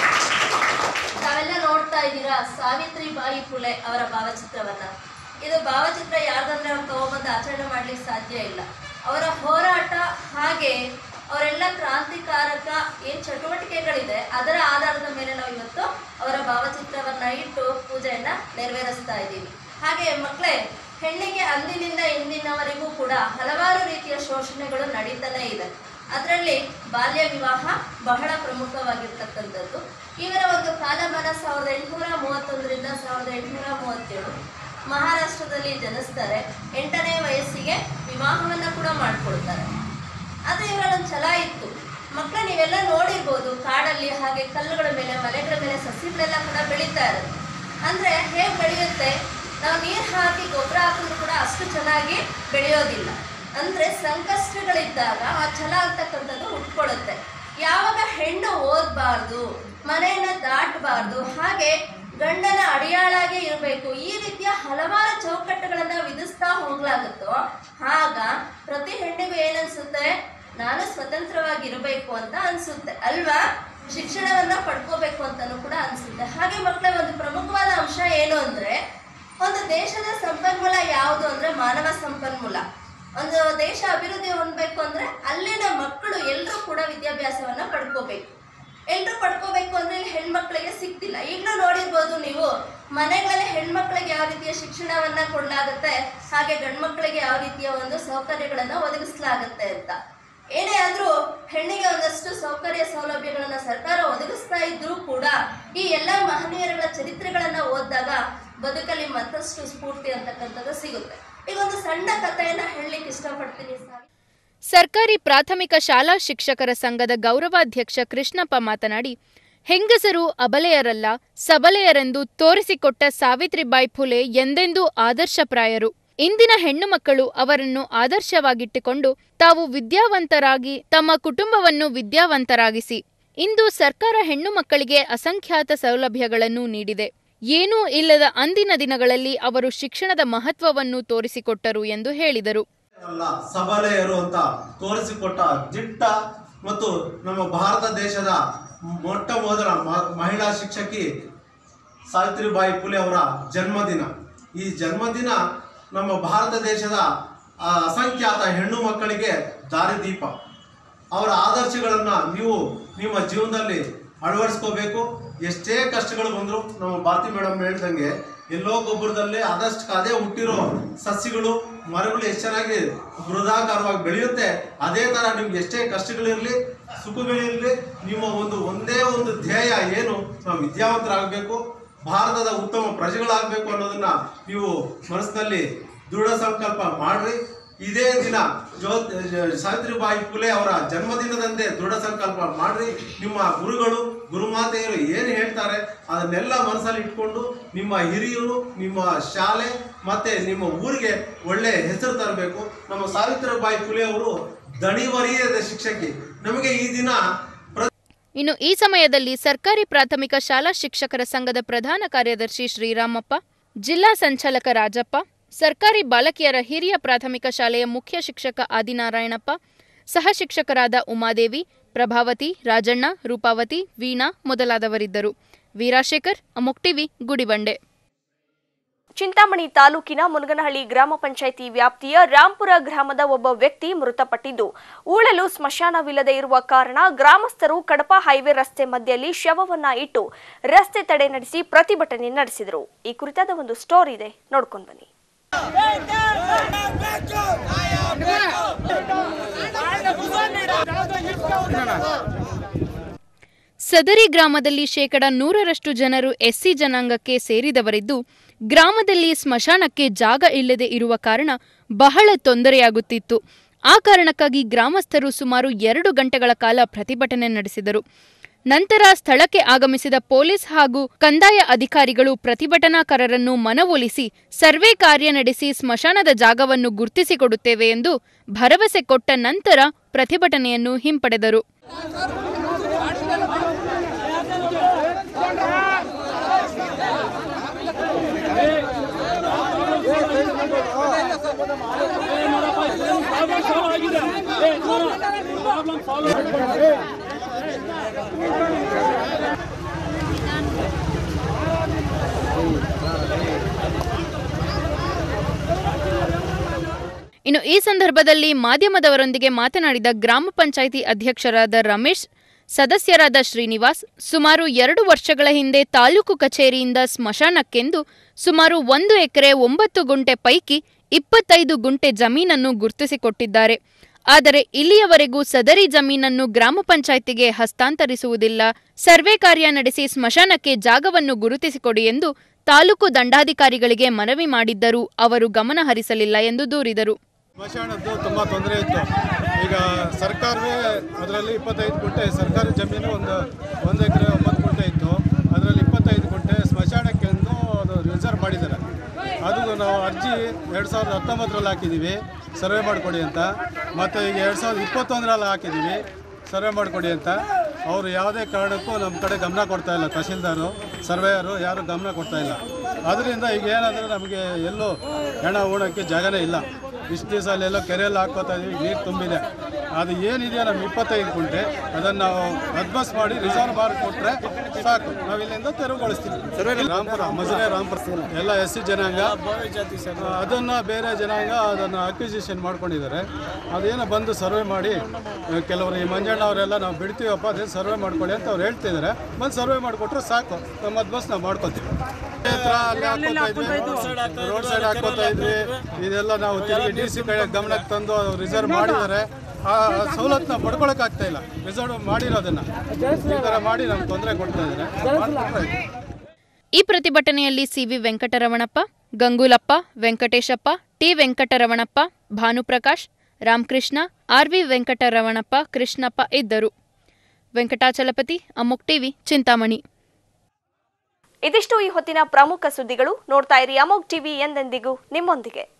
ತಾವೆಲ್ಲ ನೋಡ್ತಾ ಇದ್ದೀರಾ ಸಾವಿತ್ರಿಬಾಯಿ ಫುಲೆ ಅವರ ಭಾವಚಿತ್ರವನ್ನ ಇದು ಭಾವಚಿತ್ರ ಯಾರ್ದಂದ್ರೆ ಅವ್ರು ತಗೊಬಂದು ಆಚರಣೆ ಮಾಡ್ಲಿಕ್ಕೆ ಸಾಧ್ಯ ಇಲ್ಲ ಅವರ ಹೋರಾಟ ಹಾಗೆ ಅವರೆಲ್ಲ ಕ್ರಾಂತಿಕಾರಕ ಏನ್ ಚಟುವಟಿಕೆಗಳಿದೆ ಅದರ ಆಧಾರದ ಮೇಲೆ ನಾವು ಇವತ್ತು ಅವರ ಭಾವಚಿತ್ರವನ್ನ ಇಟ್ಟು ಪೂಜೆಯನ್ನ ನೆರವೇರಿಸ್ತಾ ಇದ್ದೀವಿ ಹಾಗೆ ಮಕ್ಕಳೇ ಹೆಣ್ಣಿಗೆ ಅಂದಿನಿಂದ ಇಂದಿನವರೆಗೂ ಕೂಡ ಹಲವಾರು ರೀತಿಯ ಶೋಷಣೆಗಳು ನಡೀತಾನೆ ಇದೆ ಅದರಲ್ಲಿ ಬಾಲ್ಯ ವಿವಾಹ ಬಹಳ ಪ್ರಮುಖವಾಗಿರ್ತಕ್ಕಂಥದ್ದು ಇವರ ಒಂದು ಕಾಲಮಾನ ಸಾವಿರದ ಎಂಟುನೂರ ಮೂವತ್ತೊಂದರಿಂದ ಸಾವಿರದ ಎಂಟುನೂರ ಮೂವತ್ತೇಳು ಮಹಾರಾಷ್ಟ್ರದಲ್ಲಿ ಜನಿಸ್ತಾರೆ ಎಂಟನೇ ವಯಸ್ಸಿಗೆ ವಿವಾಹವನ್ನ ಕೂಡ ಮಾಡ್ಕೊಳ್ತಾರೆ ಆದ್ರೆ ಇವರಲ್ಲೊಂದು ಛಲ ಇತ್ತು ಮಕ್ಕಳ ನೀವೆಲ್ಲ ನೋಡಿರ್ಬೋದು ಕಾಡಲ್ಲಿ ಹಾಗೆ ಕಲ್ಲುಗಳ ಮೇಲೆ ಮನೆಗಳ ಮೇಲೆ ಸಸಿಗಳೆಲ್ಲ ಕೂಡ ಬೆಳೀತಾ ಇರುತ್ತೆ ಅಂದ್ರೆ ಹೇಗೆ ಬೆಳೆಯುತ್ತೆ ನಾವು ನೀರು ಹಾಕಿ ಗೊಬ್ಬರ ಹಾಕಿದ್ರು ಕೂಡ ಅಷ್ಟು ಚೆನ್ನಾಗಿ ಬೆಳೆಯೋದಿಲ್ಲ ಅಂದ್ರೆ ಸಂಕಷ್ಟಗಳಿದ್ದಾಗ ಆ ಛಲ ಅಂತಕ್ಕಂಥದ್ದು ಉಟ್ಕೊಳ್ಳುತ್ತೆ ಯಾವಾಗ ಹೆಣ್ಣು ಓದಬಾರ್ದು ಮನೆಯನ್ನ ದಾಟಬಾರ್ದು ಹಾಗೆ ಗಂಡನ ಅಡಿಯಾಳಾಗೆ ಇರಬೇಕು ಈ ರೀತಿಯ ಹಲವಾರು ಚೌಕಟ್ಟುಗಳನ್ನ ವಿಧಿಸ್ತಾ ಹೋಗ್ಲಾಗುತ್ತೋ ಆಗ ಪ್ರತಿ ಹೆಣ್ಣಿಗೂ ಏನನ್ಸುತ್ತೆ ನಾನು ಸ್ವತಂತ್ರವಾಗಿರಬೇಕು ಅಂತ ಅನ್ಸುತ್ತೆ ಅಲ್ವಾ ಶಿಕ್ಷಣವನ್ನ ಪಡ್ಕೋಬೇಕು ಅಂತಾನೂ ಕೂಡ ಅನ್ಸುತ್ತೆ ಹಾಗೆ ಮಕ್ಕಳ ಒಂದು ಪ್ರಮುಖವಾದ ಅಂಶ ಏನು ಅಂದ್ರೆ ಒಂದು ದೇಶದ ಸಂಪನ್ಮೂಲ ಯಾವುದು ಅಂದ್ರೆ ಮಾನವ ಸಂಪನ್ಮೂಲ ಒಂದು ದೇಶ ಅಭಿವೃದ್ಧಿ ಹೊಂದಬೇಕು ಅಂದ್ರೆ ಅಲ್ಲಿನ ಮಕ್ಕಳು ಎಲ್ಲರೂ ಕೂಡ ವಿದ್ಯಾಭ್ಯಾಸವನ್ನ ಪಡ್ಕೋಬೇಕು ಎಲ್ಲರೂ ಪಡ್ಕೋಬೇಕು ಅಂದ್ರೆ ಇಲ್ಲಿ ಹೆಣ್ಮಕ್ಳಿಗೆ ಸಿಗ್ತಿಲ್ಲ ಈಗಲೂ ನೋಡಿರ್ಬೋದು ನೀವು ಮನೆಗಳಲ್ಲಿ ಹೆಣ್ಮಕ್ಳಿಗೆ ಯಾವ ರೀತಿಯ ಶಿಕ್ಷಣವನ್ನ ಕೊಡಲಾಗುತ್ತೆ ಹಾಗೆ ಗಂಡ್ಮಕ್ಳಿಗೆ ಯಾವ ರೀತಿಯ ಒಂದು ಸೌಕರ್ಯಗಳನ್ನ ಒದಗಿಸಲಾಗುತ್ತೆ ಅಂತ ಏನೇ ಆದ್ರೂ ಹೆಣ್ಣಿಗೆ ಒಂದಷ್ಟು ಸೌಕರ್ಯ ಸೌಲಭ್ಯಗಳನ್ನ ಸರ್ಕಾರ ಒದಗಿಸ್ತಾ ಇದ್ರೂ ಕೂಡ ಈ ಎಲ್ಲ ಮಹನೀಯರುಗಳ ಚರಿತ್ರೆಗಳನ್ನ ಓದಿದಾಗ ಬದುಕಲ್ಲಿ ಮತ್ತಷ್ಟು ಸ್ಫೂರ್ತಿ ಅಂತಕ್ಕಂಥದ್ದು ಸಿಗುತ್ತೆ ಈಗ ಒಂದು ಸಣ್ಣ ಕಥೆಯನ್ನ ಹೇಳಲಿಕ್ಕೆ ಇಷ್ಟಪಡ್ತೀನಿ ಸಾವಿ ಸರ್ಕಾರಿ ಪ್ರಾಥಮಿಕ ಶಾಲಾ ಶಿಕ್ಷಕರ ಸಂಘದ ಗೌರವಾಧ್ಯಕ್ಷ ಕೃಷ್ಣಪ್ಪ ಮಾತನಾಡಿ ಹೆಂಗಸರು ಅಬಲೆಯರಲ್ಲ ಸಬಲೆಯರೆಂದು ತೋರಿಸಿಕೊಟ್ಟ ಸಾವಿತ್ರಿಬಾಯಿ ಫುಲೆ ಎಂದೆಂದೂ ಆದರ್ಶಪ್ರಾಯರು ಇಂದಿನ ಹೆಣ್ಣು ಮಕ್ಕಳು ಅವರನ್ನು ಆದರ್ಶವಾಗಿಟ್ಟುಕೊಂಡು ತಾವು ವಿದ್ಯಾವಂತರಾಗಿ ತಮ್ಮ ಕುಟುಂಬವನ್ನು ವಿದ್ಯಾವಂತರಾಗಿಸಿ ಇಂದು ಸರ್ಕಾರ ಹೆಣ್ಣು ಮಕ್ಕಳಿಗೆ ಅಸಂಖ್ಯಾತ ಸೌಲಭ್ಯಗಳನ್ನು ನೀಡಿದೆ ಏನೂ ಇಲ್ಲದ ಅಂದಿನ ದಿನಗಳಲ್ಲಿ ಅವರು ಶಿಕ್ಷಣದ ಮಹತ್ವವನ್ನು ತೋರಿಸಿಕೊಟ್ಟರು ಎಂದು ಹೇಳಿದರು ಅಲ್ಲ ಸಬಲೆಯರು ಅಂತ ತೋರಿಸಿಕೊಟ್ಟ ದಿಟ್ಟ ಮತ್ತು ನಮ್ಮ ಭಾರತ ದೇಶದ ಮೊಟ್ಟ ಮೊದಲ ಮ- ಮಹಿಳಾ ಶಿಕ್ಷಕಿ ಸಾವಿತ್ರಿಬಾಯಿ ಫುಲೆ ಅವರ ಜನ್ಮದಿನ ಈ ಜನ್ಮದಿನ ನಮ್ಮ ಭಾರತ ದೇಶದ ಆ, ಅಸಂಖ್ಯಾತ ಹೆಣ್ಣು ಮಕ್ಕಳಿಗೆ ದಾರಿದೀಪ ಅವರ ಆದರ್ಶಗಳನ್ನು ನೀವು ನಿಮ್ಮ ಜೀವನದಲ್ಲಿ ಅಳವಡಿಸ್ಕೋಬೇಕು ಎಷ್ಟೇ ಕಷ್ಟಗಳು ಬಂದರೂ ನಮ್ಮ ಭಾರತಿ ಮೇಡಮ್ ಹೇಳ್ದಂಗೆ ಎಲ್ಲೋ ಗೊಬ್ಬರದಲ್ಲಿ ಆದಷ್ಟು ಅದೇ ಹುಟ್ಟಿರೋ ಸಸ್ಯಗಳು ಮರಗಳು ಎಷ್ಟು ಚೆನ್ನಾಗಿ ಬೃಹದಾಕಾರವಾಗಿ ಬೆಳೆಯುತ್ತೆ ಅದೇ ತರ ನಿಮ್ಗೆ ಎಷ್ಟೇ ಕಷ್ಟಗಳಿರ್ಲಿ ಸುಖಗಳಿರ್ಲಿ ನಿಮ್ಮ ಒಂದು ಒಂದೇ ಒಂದು ಧ್ಯೇಯ ಏನು ನಾವು ವಿದ್ಯಾವಂತರಾಗಬೇಕು ಭಾರತದ ಉತ್ತಮ ಪ್ರಜೆಗಳಾಗಬೇಕು ಅನ್ನೋದನ್ನ ನೀವು ಮನಸ್ಸಿನಲ್ಲಿ ದೃಢ ಸಂಕಲ್ಪ ಮಾಡ್ರಿ ಇದೇ ದಿನ ಜೋ ಸಾವಿತ್ರಿಬಾಯಿ ಫುಲೆ ಅವರ ಜನ್ಮದಿನದಂದೇ ದೃಢ ಸಂಕಲ್ಪ ಮಾಡ್ರಿ ನಿಮ್ಮ ಗುರುಗಳು ಗುರುಮಾತೆಯರು ಏನು ಹೇಳ್ತಾರೆ ಅದನ್ನೆಲ್ಲ ಮನಸ್ಸಲ್ಲಿ ಇಟ್ಕೊಂಡು ನಿಮ್ಮ ಹಿರಿಯರು ನಿಮ್ಮ ಶಾಲೆ ಮತ್ತೆ ನಿಮ್ಮ ಊರಿಗೆ ಒಳ್ಳೆ ಹೆಸರು ತರಬೇಕು ನಮ್ಮ ಸಾವಿತ್ರಿಬಾಯಿ ಫುಲೆ ಅವರು ದಣಿವರಿಯದ ಶಿಕ್ಷಕಿ ನಮಗೆ ಈ ದಿನ ಇನ್ನು ಈ ಸಮಯದಲ್ಲಿ ಸರ್ಕಾರಿ ಪ್ರಾಥಮಿಕ ಶಾಲಾ ಶಿಕ್ಷಕರ ಸಂಘದ ಪ್ರಧಾನ ಕಾರ್ಯದರ್ಶಿ ಶ್ರೀರಾಮಪ್ಪ ಜಿಲ್ಲಾ ಸಂಚಾಲಕ ರಾಜಪ್ಪ ಸರ್ಕಾರಿ ಬಾಲಕಿಯರ ಹಿರಿಯ ಪ್ರಾಥಮಿಕ ಶಾಲೆಯ ಮುಖ್ಯ ಶಿಕ್ಷಕ ಆದಿನಾರಾಯಣಪ್ಪ ಸಹ ಶಿಕ್ಷಕರಾದ ಉಮಾದೇವಿ ಪ್ರಭಾವತಿ ರಾಜಣ್ಣ ರೂಪಾವತಿ ವೀಣಾ ಮೊದಲಾದವರಿದ್ದರು ವೀರಾಶೇಖರ್ ಅಮುಕ್ ಟಿವಿ ಗುಡಿಬಂಡೆ ಚಿಂತಾಮಣಿ ತಾಲೂಕಿನ ಮುನಗನಹಳ್ಳಿ ಗ್ರಾಮ ಪಂಚಾಯಿತಿ ವ್ಯಾಪ್ತಿಯ ರಾಂಪುರ ಗ್ರಾಮದ ಒಬ್ಬ ವ್ಯಕ್ತಿ ಮೃತಪಟ್ಟಿದ್ದು ಉಳಲು ಸ್ಮಶಾನವಿಲ್ಲದೆ ಇರುವ ಕಾರಣ ಗ್ರಾಮಸ್ಥರು ಕಡಪ ಹೈವೇ ರಸ್ತೆ ಮಧ್ಯೆಯಲ್ಲಿ ಶವವನ್ನ ಇಟ್ಟು ರಸ್ತೆ ತಡೆ ನಡೆಸಿ ಪ್ರತಿಭಟನೆ ನಡೆಸಿದರು ಈ ಕುರಿತಾದ ಒಂದು ಸ್ಟೋರಿ ಇದೆ ನೋಡ್ಕೊಂಡು ಬನ್ನಿ ಸದರಿ ಗ್ರಾಮದಲ್ಲಿ ಶೇಕಡ ನೂರರಷ್ಟು ಜನರು ಎಸ್ಸಿ ಜನಾಂಗಕ್ಕೆ ಸೇರಿದವರಿದ್ದು ಗ್ರಾಮದಲ್ಲಿ ಸ್ಮಶಾನಕ್ಕೆ ಜಾಗ ಇಲ್ಲದೆ ಇರುವ ಕಾರಣ ಬಹಳ ತೊಂದರೆಯಾಗುತ್ತಿತ್ತು ಆ ಕಾರಣಕ್ಕಾಗಿ ಗ್ರಾಮಸ್ಥರು ಸುಮಾರು ಎರಡು ಗಂಟೆಗಳ ಕಾಲ ಪ್ರತಿಭಟನೆ ನಡೆಸಿದರು ನಂತರ ಸ್ಥಳಕ್ಕೆ ಆಗಮಿಸಿದ ಪೊಲೀಸ್ ಹಾಗೂ ಕಂದಾಯ ಅಧಿಕಾರಿಗಳು ಪ್ರತಿಭಟನಾಕಾರರನ್ನು ಮನವೊಲಿಸಿ ಸರ್ವೆ ಕಾರ್ಯ ನಡೆಸಿ ಸ್ಮಶಾನದ ಜಾಗವನ್ನು ಗುರ್ತಿಸಿಕೊಡುತ್ತೇವೆ ಎಂದು ಭರವಸೆ ಕೊಟ್ಟ ನಂತರ ಪ್ರತಿಭಟನೆಯನ್ನು ಹಿಂಪಡೆದರು ಇನ್ನು ಈ ಸಂದರ್ಭದಲ್ಲಿ ಮಾಧ್ಯಮದವರೊಂದಿಗೆ ಮಾತನಾಡಿದ ಗ್ರಾಮ ಪಂಚಾಯಿತಿ ಅಧ್ಯಕ್ಷರಾದ ರಮೇಶ್ ಸದಸ್ಯರಾದ ಶ್ರೀನಿವಾಸ್ ಸುಮಾರು ಎರಡು ವರ್ಷಗಳ ಹಿಂದೆ ತಾಲೂಕು ಕಚೇರಿಯಿಂದ ಸ್ಮಶಾನಕ್ಕೆಂದು ಸುಮಾರು ಒಂದು ಎಕರೆ ಒಂಬತ್ತು ಗುಂಟೆ ಪೈಕಿ ಇಪ್ಪತ್ತೈದು ಗುಂಟೆ ಜಮೀನನ್ನು ಗುರುತಿಸಿಕೊಟ್ಟಿದ್ದಾರೆ ಆದರೆ ಇಲ್ಲಿಯವರೆಗೂ ಸದರಿ ಜಮೀನನ್ನು ಗ್ರಾಮ ಪಂಚಾಯಿತಿಗೆ ಹಸ್ತಾಂತರಿಸುವುದಿಲ್ಲ ಸರ್ವೆ ಕಾರ್ಯ ನಡೆಸಿ ಸ್ಮಶಾನಕ್ಕೆ ಜಾಗವನ್ನು ಗುರುತಿಸಿಕೊಡಿ ಎಂದು ತಾಲೂಕು ದಂಡಾಧಿಕಾರಿಗಳಿಗೆ ಮನವಿ ಮಾಡಿದ್ದರೂ ಅವರು ಗಮನ ಹರಿಸಲಿಲ್ಲ ಎಂದು ದೂರಿದರು ಸ್ಮಶಾನದ್ದು ತುಂಬ ತೊಂದರೆ ಇತ್ತು ಈಗ ಸರ್ಕಾರವೇ ಅದರಲ್ಲಿ ಇಪ್ಪತ್ತೈದು ಗುಂಟೆ ಸರ್ಕಾರಿ ಜಮೀನು ಒಂದು ಒಂದು ಎಕರೆ ಒಂಬತ್ತು ಗುಂಟೆ ಇತ್ತು ಅದರಲ್ಲಿ ಇಪ್ಪತ್ತೈದು ಗುಂಟೆ ಸ್ಮಶಾನಕ್ಕೆಂದು ಅದು ರಿಸರ್ವ್ ಮಾಡಿದ್ದಾರೆ ಅದು ನಾವು ಅರ್ಜಿ ಎರಡು ಸಾವಿರದ ಹತ್ತೊಂಬತ್ತರಲ್ಲಿ ಹಾಕಿದ್ದೀವಿ ಸರ್ವೆ ಮಾಡಿಕೊಡಿ ಅಂತ ಮತ್ತು ಈಗ ಎರಡು ಸಾವಿರದ ಇಪ್ಪತ್ತೊಂದರಲ್ಲಿ ಹಾಕಿದ್ದೀವಿ ಸರ್ವೆ ಮಾಡಿಕೊಡಿ ಅಂತ ಅವರು ಯಾವುದೇ ಕಾರಣಕ್ಕೂ ನಮ್ಮ ಕಡೆ ಗಮನ ಕೊಡ್ತಾ ಇಲ್ಲ ತಹಶೀಲ್ದಾರು ಸರ್ವೇಯರು ಯಾರು ಗಮನ ಕೊಡ್ತಾ ಇಲ್ಲ ಅದರಿಂದ ಈಗ ಏನಂದರೆ ನಮಗೆ ಎಲ್ಲೂ ಹೆಣ ಉಣೋಕ್ಕೆ ಜಾಗನೇ ಇಲ್ಲ ಇಷ್ಟು ದಿವಸ ಅಲ್ಲೆಲ್ಲೋ ಕೆರೆಯಲ್ಲಿ ಹಾಕ್ಕೋತಾ ಇದೀವಿ ನೀರು ತುಂಬಿದೆ ಅದು ಏನಿದೆಯೋ ನಮ್ಮ ಇಪ್ಪತ್ತೈದು ಗುಂಟೆ ಅದನ್ನು ನಾವು ಅಡ್ವಾನ್ಸ್ ಮಾಡಿ ರಿಸರ್ವ್ ಮಾಡಿ ಕೊಟ್ಟರೆ ಸಾಕು ನಾವು ಇಲ್ಲಿಂದ ತೆರವುಗೊಳಿಸ್ತೀವಿ ರಾಂಪುರ ಮಜರೆ ರಾಂಪುರ ಎಲ್ಲ ಎಸ್ ಸಿ ಜನಾಂಗ ಅದನ್ನು ಬೇರೆ ಜನಾಂಗ ಅದನ್ನು ಅಕ್ವಿಸಿಷನ್ ಮಾಡ್ಕೊಂಡಿದ್ದಾರೆ ಅದೇನೋ ಬಂದು ಸರ್ವೆ ಮಾಡಿ ಕೆಲವರು ಈ ಮಂಜಣ್ಣ ಅವರೆಲ್ಲ ನಾವು ಬಿಡ್ತೀವಪ್ಪ ಅದೇನು ಸರ್ವೆ ಮಾಡ್ಕೊಳ್ಳಿ ಅಂತ ಅವ್ರು ಹೇಳ್ತಿದ್ದಾರೆ ಬಂದು ಸರ್ವೆ ಮಾಡಿಕೊಟ್ರೆ ಸಾಕು ನಮ್ಮ ಅಡ್ವಾನ್ಸ್ ನಾವು ಮಾಡ್ಕೊತೀವಿ ಹತ್ರ ಅಲ್ಲಿ ಹಾಕ್ಕೊತಾ ಇದ್ವಿ ರೋಡ್ ಸೈಡ್ ಹಾಕ್ಕೊತಾ ಇದ್ವಿ ಇದೆಲ್ಲ ನಾವು ತಿರುಗಿ ಡಿ ಸಿ ಕಡೆ ಗಮನಕ್ಕೆ ತಂದು ರಿಸರ್ವ್ ಮಾಡಿದ್ದಾರೆ ಆ ಸವಲತ್ತನ್ನ ಪಡ್ಕೊಳಕ್ ಆಗ್ತಾ ಇಲ್ಲ ರಿಸರ್ವ್ ಮಾಡಿರೋದನ್ನ ಈ ಥರ ಮಾಡಿ ನಮ್ಗೆ ತೊಂದರೆ ಕೊಡ್ತಾ ಇದ್ದಾರೆ ಮಾಡ್ಕೊಡ್ತಾ ಇದ್ದೀವಿ. ಈ ಪ್ರತಿಭಟನೆಯಲ್ಲಿ CV Venkataramanappa Gangulappa Venkateshappa T Venkataramanappa Bhanuprakash Ramakrishna RV Venkataramanappa Krishnappa ಇದ್ದರು ವೆಂಕಟಾಚಲಪತಿ ಅಮುಕ್ ಟಿವಿ ಚಿಂತಾಮಣಿ ಇದಿಷ್ಟು ಈ ಹೊತ್ತಿನ ಪ್ರಮುಖ ಸುದ್ದಿಗಳು ನೋಡ್ತಾ ಇರಿ ಅಮೋಗ್ ಟಿವಿ ಎಂದೆಂದಿಗೂ ನಿಮ್ಮೊಂದಿಗೆ